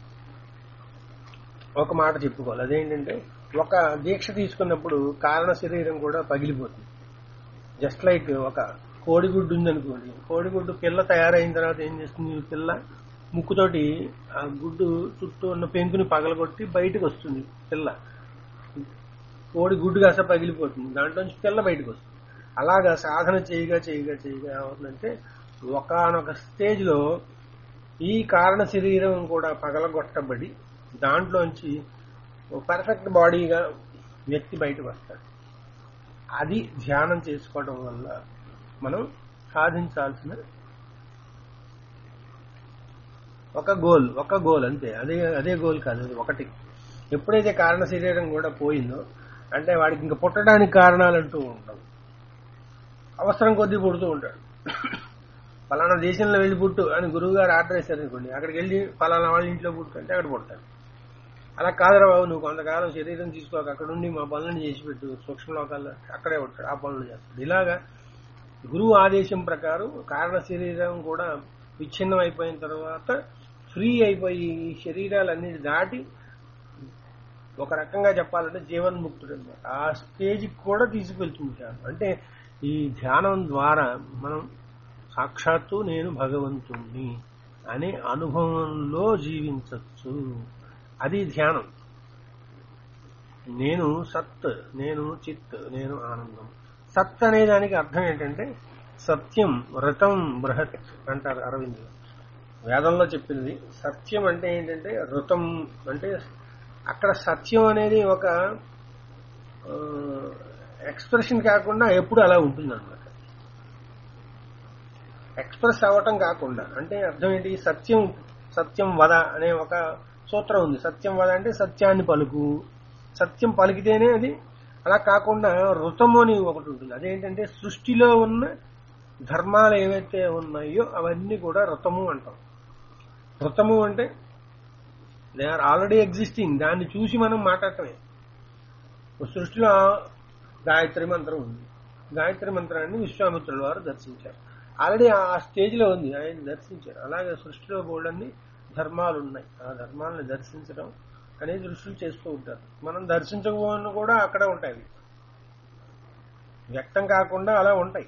ఒక మాట చెప్పుకోవాలి అదేంటంటే ఒక దీక్ష తీసుకున్నప్పుడు కారణ శరీరం కూడా పగిలిపోతుంది జస్ట్ లైక్ ఒక కోడిగుడ్డు ఉందనుకోండి కోడిగుడ్డు పిల్ల తయారైన తర్వాత ఏం చేస్తుంది ఈ పిల్ల ముక్కుతోటి ఆ గుడ్డు చుట్టూ ఉన్న పెంకుని పగలగొట్టి బయటకు వస్తుంది పిల్ల కోడి గుడ్డు కాస్త పగిలిపోతుంది దాంట్లోంచి పిల్ల బయటకు వస్తుంది అలాగా సాధన చేయగా చేయగా చేయగా ఏమవుతుందంటే ఒకనొక స్టేజ్ లో ఈ కారణ శరీరం కూడా పగలగొట్టబడి దాంట్లోంచి పర్ఫెక్ట్ బాడీగా వ్యక్తి బయటకు వస్తాడు అది ధ్యానం చేసుకోవడం వల్ల మనం సాధించాల్సిన ఒక గోల్ ఒక గోల్ అంతే అదే అదే గోల్ కాదు అది ఒకటి ఎప్పుడైతే కారణ శరీరం కూడా పోయిందో అంటే వాడికి ఇంకా పుట్టడానికి కారణాలంటూ ఉండవు అవసరం కొద్దీ పుడుతూ ఉంటాడు ఫలానా దేశంలో వెళ్ళి పుట్టు అని గురువు గారు ఆర్డర్ చేశారు అనుకోండి అక్కడికి వెళ్ళి ఫలానా వాళ్ళ ఇంట్లో పుట్టు అంటే అక్కడ పుడతాడు అలా కాదురా బాబు నువ్వు కొంతకాలం శరీరం తీసుకోక అక్కడ ఉండి మా పనులను చేసి పెట్టు సూక్ష్మలోకాల్లో అక్కడే ఉంటాడు ఆ పనులు చేస్తాడు ఇలాగా గురువు ఆదేశం ప్రకారం కారణ శరీరం కూడా విచ్ఛిన్నం అయిపోయిన తర్వాత ఫ్రీ అయిపోయి ఈ శరీరాలన్నీ దాటి ఒక రకంగా చెప్పాలంటే జీవన్ముక్తుడు అనమాట ఆ స్టేజ్కి కూడా తీసుకెళ్తుంది ధ్యానం అంటే ఈ ధ్యానం ద్వారా మనం సాక్షాత్తు నేను భగవంతుణ్ణి అనే అనుభవంలో జీవించవచ్చు అది ధ్యానం నేను సత్ నేను చిత్ నేను ఆనందం సత్ అనే దానికి అర్థం ఏంటంటే సత్యం వ్రతం బృహత్ అంటారు అరవింద్ వేదంలో చెప్పింది సత్యం అంటే ఏంటంటే ఋతం అంటే అక్కడ సత్యం అనేది ఒక ఎక్స్ప్రెషన్ కాకుండా ఎప్పుడు అలా ఉంటుంది అనమాట ఎక్స్ప్రెస్ అవ్వటం కాకుండా అంటే అర్థం ఏంటి సత్యం సత్యం వద అనే ఒక సూత్రం ఉంది సత్యం వద అంటే సత్యాన్ని పలుకు సత్యం పలికితేనే అది అలా కాకుండా ఋతము అని ఒకటి ఉంటుంది అదేంటంటే సృష్టిలో ఉన్న ధర్మాలు ఏవైతే ఉన్నాయో అవన్నీ కూడా ఋతము అంటాం ఋతము అంటే దే ఆర్ ఆల్రెడీ ఎగ్జిస్టింగ్ దాన్ని చూసి మనం మాట్లాడటమే సృష్టిలో గాయత్రి మంత్రం ఉంది గాయత్రి మంత్రాన్ని విశ్వామిత్రుల వారు దర్శించారు ఆల్రెడీ ఆ స్టేజ్ లో ఉంది ఆయన దర్శించారు అలాగే సృష్టిలో బోల్డన్ని ధర్మాలు ఉన్నాయి ఆ ధర్మాలను దర్శించడం అనేది దృష్టిలు చేస్తూ ఉంటారు మనం దర్శించకపోయినా కూడా అక్కడే ఉంటాయి అవి. వ్యక్తం కాకుండా అలా ఉంటాయి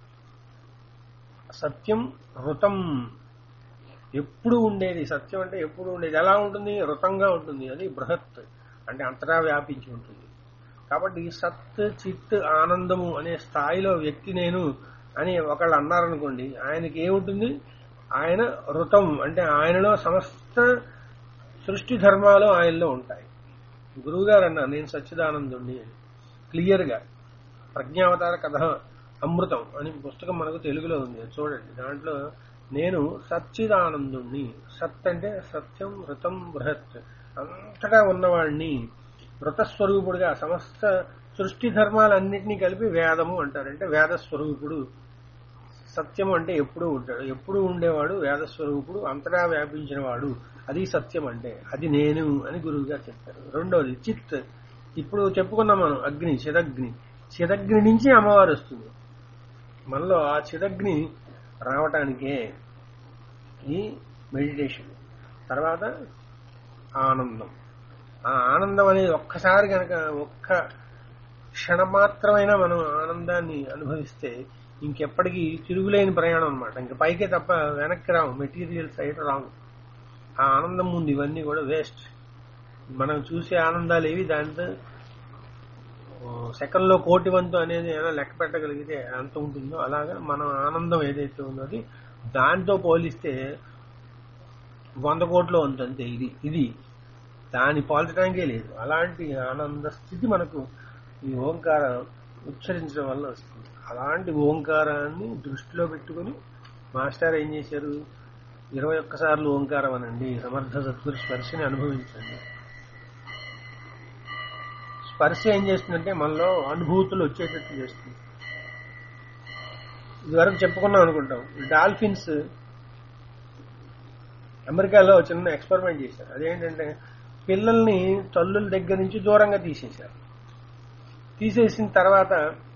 సత్యం ఋతం ఎప్పుడు ఉండేది సత్యం అంటే ఎప్పుడు ఉండేది ఎలా ఉంటుంది ఋతంగా ఉంటుంది అది బృహత్ అంటే అంతటా వ్యాపించి ఉంటుంది కాబట్టి ఈ సత్ చిత్ ఆనందము అనే స్థాయిలో వ్యక్తి నేను అని ఒకళ్ళు అన్నారనుకోండి ఆయనకి ఏముంటుంది ఆయన ఋతం అంటే ఆయనలో సమస్త సృష్టి ధర్మాలు ఆయనలో ఉంటాయి గురువుగారు అన్నారు నేను సచ్చిదానందుణ్ణి అని క్లియర్ గా ప్రజ్ఞావతార కథ అమృతం అని పుస్తకం మనకు తెలుగులో ఉంది అది చూడండి దాంట్లో నేను సచ్చిదానందుణ్ణి సత్ అంటే సత్యం ఋతం బృహత్ అంతటా ఉన్నవాడిని వృతస్వరూపుడుగా సమస్త సృష్టి ధర్మాలన్నింటినీ కలిపి వేదము అంటారు అంటే వేద స్వరూపుడు సత్యం అంటే ఎప్పుడూ ఉంటాడు ఎప్పుడు ఉండేవాడు వేద స్వరూపుడు అంతటా వ్యాపించిన వాడు అది సత్యం అంటే అది నేను అని గురువుగా చెప్పారు రెండోది చిత్ ఇప్పుడు చెప్పుకున్నాం మనం అగ్ని చిదగ్ని చిదగ్ని నుంచి అమ్మవారు వస్తుంది మనలో ఆ చిదగ్ని రావటానికే ఈ మెడిటేషన్ తర్వాత ఆనందం ఆ ఆనందం అనేది ఒక్కసారి కనుక ఒక్క క్షణమాత్రమైనా మనం ఆనందాన్ని అనుభవిస్తే ఇంకెప్పటికీ తిరుగులేని ప్రయాణం అనమాట ఇంక పైకే తప్ప వెనక్కి రావు మెటీరియల్ సైడ్ రావు ఆ ఆనందం ముందు ఇవన్నీ కూడా వేస్ట్ మనం చూసే ఆనందాలు ఏవి దాంతో సెకండ్ లో కోటి వంతు అనేది ఏమైనా లెక్క పెట్టగలిగితే ఎంత ఉంటుందో అలాగా మన ఆనందం ఏదైతే ఉందో అది దాంతో పోలిస్తే వంద కోట్లో వంతు అంతే ఇది ఇది దాన్ని పోల్చడానికే లేదు అలాంటి ఆనంద స్థితి మనకు ఈ ఓంకారం ఉచ్చరించడం వల్ల వస్తుంది అలాంటి ఓంకారాన్ని దృష్టిలో పెట్టుకుని మాస్టర్ ఏం చేశారు ఇరవై ఒక్కసార్లు ఓంకారం అనండి సమర్థ సత్పురు స్పర్శని అనుభవించండి స్పర్శ ఏం చేస్తుందంటే మనలో అనుభూతులు వచ్చేటట్టు చేస్తుంది ఇదివరకు చెప్పుకున్నాం అనుకుంటాం డాల్ఫిన్స్ అమెరికాలో చిన్న ఎక్స్పెరిమెంట్ చేశారు అదేంటంటే పిల్లల్ని తల్లుల దగ్గర నుంచి దూరంగా తీసేశారు తీసేసిన తర్వాత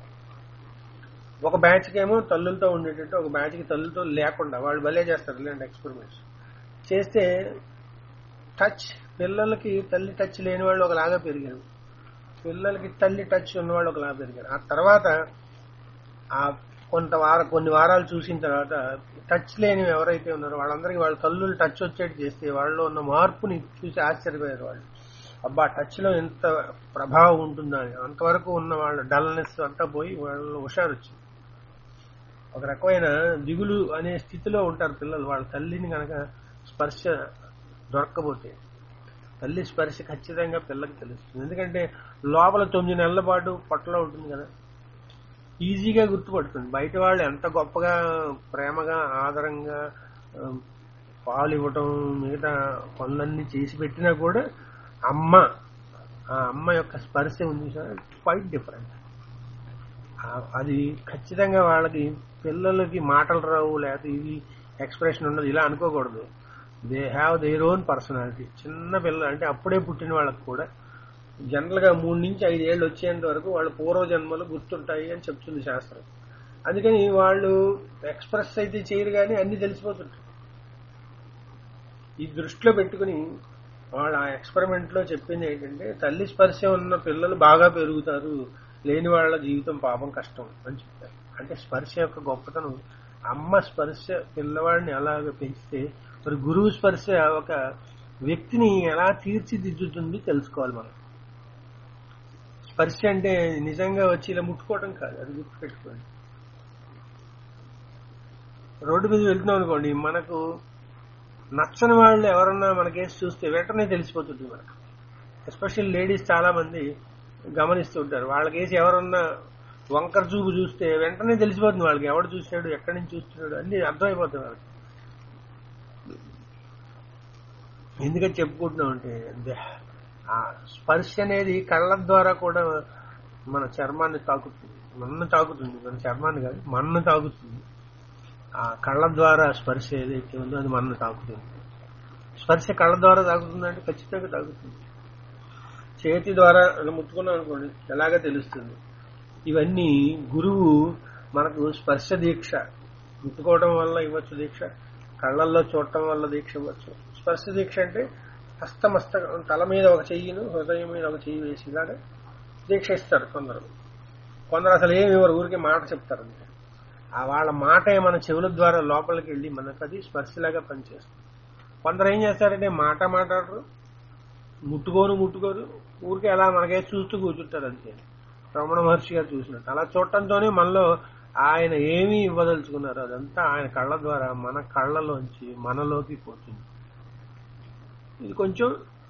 ఒక బ్యాచ్కి ఏమో తల్లులతో ఉండేటట్టు ఒక బ్యాచ్కి తల్లులతో లేకుండా వాళ్ళు భలే చేస్తారు ఇలాంటి ఎక్స్పెరిమెంట్స్ చేస్తే టచ్ పిల్లలకి తల్లి టచ్ లేని వాళ్ళు ఒకలాగా పెరిగారు పిల్లలకి తల్లి టచ్ ఉన్నవాళ్ళు ఒకలాగా పెరిగారు ఆ తర్వాత ఆ కొంత వార కొన్ని వారాలు చూసిన తర్వాత టచ్ లేని ఎవరైతే ఉన్నారో వాళ్ళందరికీ వాళ్ళ తల్లులు టచ్ వచ్చేట్టు చేస్తే వాళ్ళలో ఉన్న మార్పుని చూసి ఆశ్చర్యపోయారు వాళ్ళు అబ్బా టచ్ లో ఎంత ప్రభావం ఉంటుందా అని అంతవరకు ఉన్న వాళ్ళ డల్నెస్ అంతా పోయి వాళ్ళలో హుషారు వచ్చింది ఒక రకమైన దిగులు అనే స్థితిలో ఉంటారు పిల్లలు వాళ్ళ తల్లిని కనుక స్పర్శ దొరక్కపోతే తల్లి స్పర్శ ఖచ్చితంగా పిల్లకి తెలుస్తుంది ఎందుకంటే లోపల తొమ్మిది నెలల పాటు పొట్టలో ఉంటుంది కదా ఈజీగా గుర్తుపడుతుంది బయట వాళ్ళు ఎంత గొప్పగా ప్రేమగా ఆదరంగా ఆ, పాలు ఇవ్వటం మిగతా పనులన్నీ చేసి పెట్టినా కూడా అమ్మ ఆ అమ్మ యొక్క స్పర్శ ఉంది క్వైట్ డిఫరెంట్ ఆ- అది ఖచ్చితంగా వాళ్ళకి పిల్లలకి మాటలు రావు లేకపోతే ఇది ఎక్స్ప్రెషన్ ఉండదు ఇలా అనుకోకూడదు they have their own personality చిన్న పిల్ల అంటే అప్పుడే పుట్టిన వాళ్ళకి కూడా జనరల్ గా మూడు నుంచి ఐదు ఏళ్ళు వచ్చేంత వరకు వాళ్ళ పూర్వ జన్మలు గుర్తుంటాయి అని చెప్తుంది శాస్త్రం అందుకని వాళ్ళు ఎక్స్ప్రెస్ అయితే చేయరు కానీ అన్ని తెలిసిపోతుంటాయి ఈ దృష్టిలో పెట్టుకుని వాళ్ళ ఆ ఎక్స్పెరిమెంట్ లో చెప్పింది ఏంటంటే తల్లి స్పర్శ ఉన్న పిల్లలు బాగా పెరుగుతారు లేని వాళ్ళ జీవితం పాపం కష్టం అని చెప్పారు అంటే స్పర్శ యొక్క గొప్పతనం అమ్మ స్పర్శ పిల్లవాడిని అలాగ పెంచితే మరి గురువు స్పర్శ ఒక వ్యక్తిని ఎలా తీర్చిదిద్దుతుంది తెలుసుకోవాలి మనం స్పర్శ అంటే నిజంగా వచ్చి ఇలా ముట్టుకోవడం కాదు అది గుర్తుపెట్టుకోండి రోడ్డు మీద వెళ్తున్నాం అనుకోండి మనకు నచ్చని వాళ్ళు ఎవరన్నా మనకేసి చూస్తే వెంటనే తెలిసిపోతుంది మనకు ఎస్పెషల్ లేడీస్ చాలా మంది గమనిస్తూ ఉంటారు వాళ్ళకేసి ఎవరన్నా వంకర చూపు చూస్తే వెంటనే తెలిసిపోతుంది వాళ్ళకి ఎవడు చూశాడు ఎక్కడి నుంచి చూస్తున్నాడు అన్ని అర్థమైపోతుంది వాళ్ళకి ఎందుకని చెప్పుకుంటున్నాం అంటే దే- ఆ స్పర్శ అనేది కళ్ళ ద్వారా కూడా మన చర్మాన్ని తాకుతుంది మన్ను తాకుతుంది మన చర్మాన్ని కాదు మన్ను తాకుతుంది ఆ కళ్ళ ద్వారా స్పర్శ ఏదైతే ఉందో అది మన్ను తాకుతుంది స్పర్శ కళ్ళ ద్వారా తాకుతుందంటే ఖచ్చితంగా తాకుతుంది చేతి ద్వారా అలా ముట్టుకున్నాం అనుకోండి ఎలాగ తెలుస్తుంది ఇవన్నీ గురువు మనకు స్పర్శ దీక్ష ముట్టుకోవడం వల్ల ఇవ్వచ్చు దీక్ష కళ్ళల్లో చూడటం వల్ల దీక్ష ఇవ్వచ్చు స్పర్శ దీక్ష అంటే హస్తమస్త తల మీద ఒక చెయ్యిను హృదయం మీద ఒక చెయ్యి వేసి ఇలాగా దీక్ష ఇస్తారు కొందరు కొందరు అసలు ఏమి ఇవ్వరు ఊరికే మాట చెప్తారు అంతే ఆ వాళ్ళ మాటే మన చెవుల ద్వారా లోపలికి వెళ్ళి మనకు అది స్పర్శలాగా పనిచేస్తుంది కొందరు ఏం చేస్తారంటే మాట మాట్లాడరు ముట్టుకోను ముట్టుకోరు ఊరికే అలా మనకే చూస్తూ కూర్చుంటారు అంతే రమణ మహర్షి గారు చూసినట్టు అలా చూడటంతోనే మనలో ఆయన ఏమీ ఇవ్వదలుచుకున్నారు అదంతా ఆయన కళ్ళ ద్వారా మన కళ్ళలోంచి మనలోకి పోతుంది ఇది కొంచెం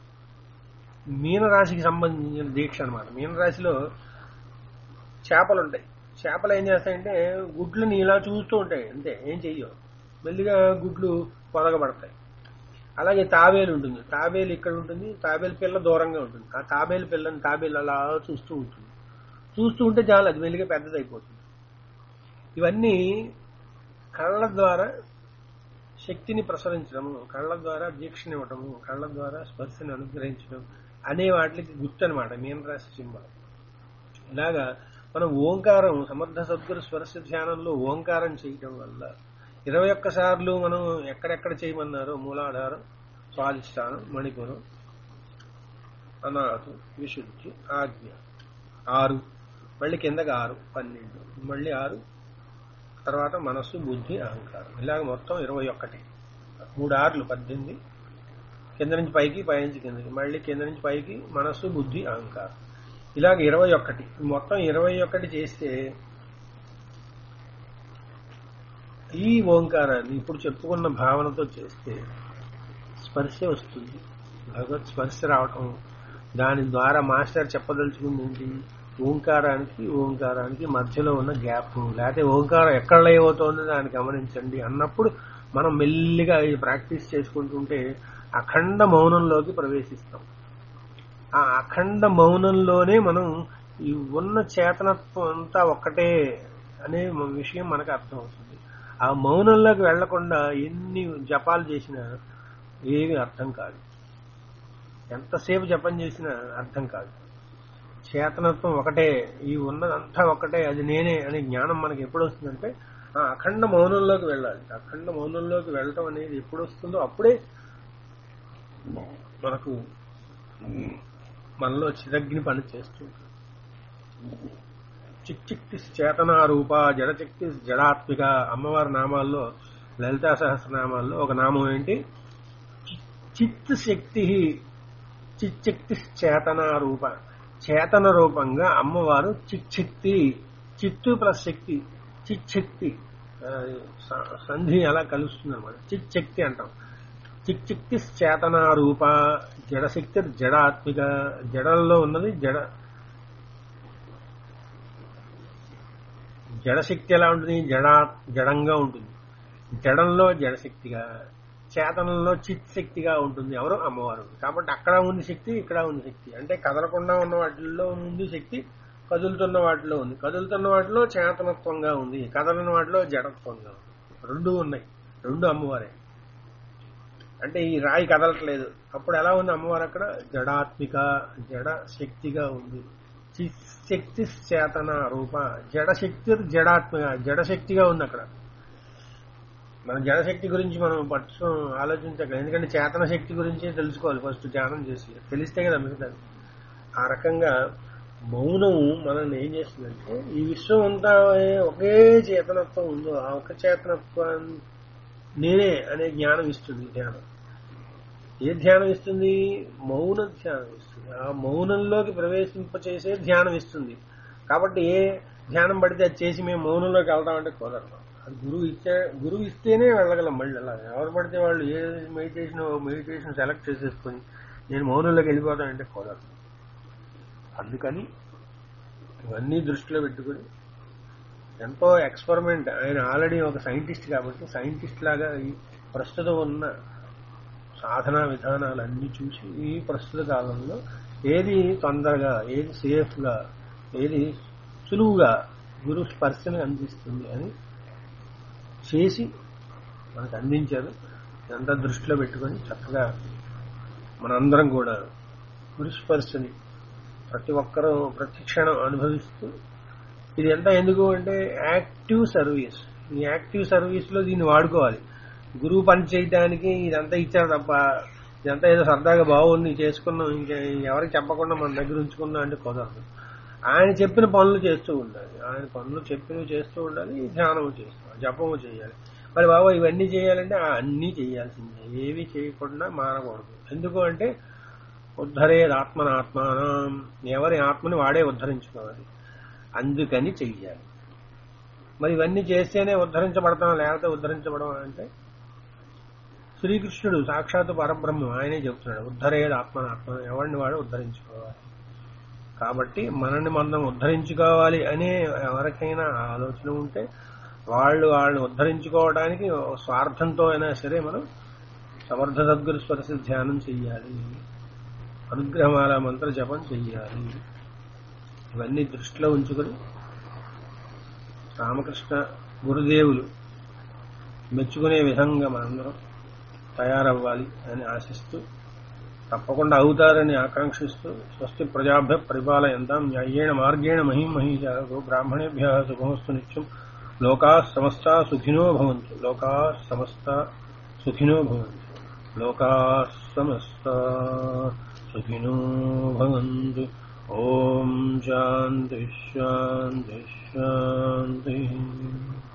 మీనరాశికి సంబంధించిన దీక్ష అనమాట మీనరాశిలో చేపలు ఉంటాయి చేపలు ఏం చేస్తాయంటే గుడ్లని ఇలా చూస్తూ ఉంటాయి అంతే ఏం చెయ్యవు మెల్లిగా గుడ్లు పొదగబడతాయి అలాగే తాబేలు ఉంటుంది తాబేలు ఇక్కడ ఉంటుంది తాబేలు పిల్ల దూరంగా ఉంటుంది ఆ తాబేలు పిల్లని తాబేలు అలా చూస్తూ ఉంటుంది చూస్తూ ఉంటే చాలు అది మెల్లిగా పెద్దదైపోతుంది ఇవన్నీ కళ్ళ ద్వారా శక్తిని ప్రసరించడము కళ్ళ ద్వారా దీక్షనివ్వటము కళ్ళ ద్వారా స్పర్శని అనుగ్రహించడం అనే వాటికి గుర్తు అనమాట మీనరాశి సింబల్ ఇలాగా మనం ఓంకారం సమర్థ సద్గురు స్పర్శ ధ్యానంలో ఓంకారం చేయటం వల్ల ఇరవై ఒక్క సార్లు మనం ఎక్కడెక్కడ చేయమన్నారో మూలాధారం స్వాధిష్టానం మణిపురం అనాథు విశుద్ధి ఆజ్ఞ ఆరు మళ్ళీ కిందకి ఆరు పన్నెండు మళ్ళీ ఆరు తర్వాత మనస్సు బుద్ధి అహంకారం ఇలాగ మొత్తం ఇరవై ఒక్కటి మూడు ఆర్లు పద్దెనిమిది కింద నుంచి పైకి పై నుంచి కిందకి మళ్ళీ కింద నుంచి పైకి మనస్సు బుద్ధి అహంకారం ఇలాగ ఇరవై ఒక్కటి మొత్తం ఇరవై ఒక్కటి చేస్తే ఈ ఓంకారాన్ని ఇప్పుడు చెప్పుకున్న భావనతో చేస్తే స్పర్శ వస్తుంది భగవత్ స్పర్శ రావటం దాని ద్వారా మాస్టర్ చెప్పదలుచుకుంది ఏంటి ఓంకారానికి ఓంకారానికి మధ్యలో ఉన్న గ్యాప్ లేకపోతే ఓంకారం ఎక్కడ లైవ్ అవుతోందో దాన్ని గమనించండి అన్నప్పుడు మనం మెల్లిగా ఇది ప్రాక్టీస్ చేసుకుంటుంటే అఖండ మౌనంలోకి ప్రవేశిస్తాం ఆ అఖండ మౌనంలోనే మనం ఈ ఉన్న చేతనత్వం అంతా ఒక్కటే అనే విషయం మనకు అర్థమవుతుంది ఆ మౌనంలోకి వెళ్లకుండా ఎన్ని జపాలు చేసినా ఏమీ అర్థం కాదు ఎంతసేపు జపం చేసినా అర్థం కాదు చేతనత్వం ఒకటే ఈ ఉన్నదంతా ఒకటే అది నేనే అనే జ్ఞానం మనకి ఎప్పుడు వస్తుందంటే ఆ అఖండ మౌనంలోకి వెళ్ళాలి అఖండ మౌనంలోకి వెళ్ళటం అనేది ఎప్పుడు వస్తుందో అప్పుడే మనకు మనలో చిరగ్ని పని చేస్తుంది చిక్చిక్తి చేతనారూప జడచిక్తి జడాత్మిక అమ్మవారి నామాల్లో లలితా సహస్రనామాల్లో ఒక నామం ఏంటి చిత్ శక్తి చిచ్చక్తి చేతనారూప చేతన రూపంగా అమ్మవారు చిచ్చక్తి చిత్తు ప్లస్ శక్తి చిచ్చక్తి ఆ, స- సంధి అలా కలుస్తుంది అనమాట చిచ్చక్తి అంటాం చిక్చిక్తి చేతనారూప జడశక్తి జడాత్మిక జడల్లో ఉన్నది జడ జడశక్తి ఎలా ఉంటుంది జడా జడంగా ఉంటుంది జడంలో జడశక్తిగా చేతనంలో చిత్ శక్తిగా ఉంటుంది ఎవరు అమ్మవారు కాబట్టి అక్కడ ఉంది శక్తి ఇక్కడ ఉంది శక్తి అంటే కదలకుండా ఉన్న వాటిల్లో ఉంది శక్తి కదులుతున్న వాటిలో ఉంది కదులుతున్న వాటిలో చేతనత్వంగా ఉంది కదలని వాటిలో జడత్వంగా ఉంది రెండు ఉన్నాయి రెండు అమ్మవారే అంటే ఈ రాయి కదలట్లేదు అప్పుడు ఎలా ఉంది అమ్మవారు అక్కడ జడాత్మిక జడ శక్తిగా ఉంది చి- శక్తి చేతన రూప జడశక్తి జడాత్మిక జడశక్తిగా ఉంది అక్కడ మన జడశక్తి గురించి మనం పట్టు ఆలోచించక ఎందుకంటే చేతన శక్తి గురించి తెలుసుకోవాలి ఫస్ట్ ధ్యానం చేసి తెలిస్తే కదా మిగతాది ఆ రకంగా మౌనం మనల్ని ఏం చేస్తుందంటే ఈ విశ్వం అంతా ఒకే చేతనత్వం ఉందో ఆ ఒక చేతనత్వం నేనే అనే జ్ఞానం ఇస్తుంది ఈ ధ్యానం ఏ ధ్యానం ఇస్తుంది మౌన ధ్యానం ఇస్తుంది ఆ మౌనంలోకి ప్రవేశింపచేసే ధ్యానం ఇస్తుంది కాబట్టి ఏ ధ్యానం పడితే అది చేసి మేము మౌనంలోకి వెళ్తామంటే కుదరదు అది గురువు ఇచ్చే గురువు ఇస్తేనే వెళ్ళగలం మళ్ళీ అలా ఎవరు పడితే వాళ్ళు ఏ మెడిటేషన్ మెడిటేషన్ సెలెక్ట్ చేసేసుకొని నేను మౌనంలోకి వెళ్ళిపోతానంటే కుదరదు అందుకని ఇవన్నీ దృష్టిలో పెట్టుకుని ఎంతో ఎక్స్పెరిమెంట్ ఆయన ఆల్రెడీ ఒక సైంటిస్ట్ కాబట్టి సైంటిస్ట్ లాగా ఈ ప్రస్తుతం ఉన్న సాధనా విధానాలన్నీ చూసి ఈ ప్రస్తుత కాలంలో ఏది తొందరగా ఏది సేఫ్గా ఏది సులువుగా గురు స్పర్శని అందిస్తుంది అని చేసి మనకు అందించారు ఇదంతా దృష్టిలో పెట్టుకొని చక్కగా మనందరం కూడా గురు స్పర్శని ప్రతి ఒక్కరూ ప్రతి క్షణం అనుభవిస్తూ ఇది ఎంత ఎందుకు అంటే యాక్టివ్ సర్వీస్ ఈ యాక్టివ్ సర్వీస్ లో దీన్ని వాడుకోవాలి గురువు పని చేయడానికి ఇదంతా ఇచ్చారు తప్ప ఇదంతా ఏదో సరదాగా బాగుంది చేసుకున్నాం ఇంకా ఎవరికి చెప్పకుండా మన దగ్గర ఉంచుకున్నాం అంటే కుదరదు ఆయన చెప్పిన పనులు చేస్తూ ఉండాలి ఆయన పనులు చెప్పినవి చేస్తూ ఉండాలి ధ్యానము చేస్తాం జపము చేయాలి మరి బాబా ఇవన్నీ చేయాలంటే ఆ అన్నీ చేయాల్సిందే ఏవి చేయకుండా మానకూడదు ఎందుకు అంటే ఉద్ధరేది ఆత్మనాత్మానం ఎవరి ఆత్మని వాడే ఉద్ధరించుకోవాలి అందుకని చెయ్యాలి మరి ఇవన్నీ చేస్తేనే ఉద్ధరించబడతాం లేకపోతే ఉద్ధరించబడం అంటే శ్రీకృష్ణుడు సాక్షాత్ పరబ్రహ్మం ఆయనే చెప్తున్నాడు ఉద్ధరేది ఆత్మనాత్మ ఎవరిని వాడు ఉద్ధరించుకోవాలి కాబట్టి మనల్ని మనం ఉద్ధరించుకోవాలి అనే ఎవరికైనా ఆలోచన ఉంటే వాళ్ళు వాళ్ళని ఉద్ధరించుకోవడానికి స్వార్థంతో అయినా సరే మనం సమర్థ సద్గురు స్పర్శ ధ్యానం చెయ్యాలి అనుగ్రహమాల మంత్ర జపం చెయ్యాలి ఇవన్నీ దృష్టిలో ఉంచుకొని రామకృష్ణ గురుదేవులు మెచ్చుకునే విధంగా మనందరం తయారవ్వాలి అని ఆశిస్తూ తప్పకుండా అవుతారని ఆకాంక్షిస్తూ స్వస్తి ప్రజాభ్య పరిపాలయంతాం న్యాయేణ మార్గేణ మహిం మహీజా గో బ్రాహ్మణేభ్య శుభమస్తు నిత్యం లోకా సమస్త సుఖినో భవంతు లోకా సమస్త సుఖినో భవంతు లోకా సమస్త సుఖినో భవంతు ఓం శాంతి శాంతి శాంతి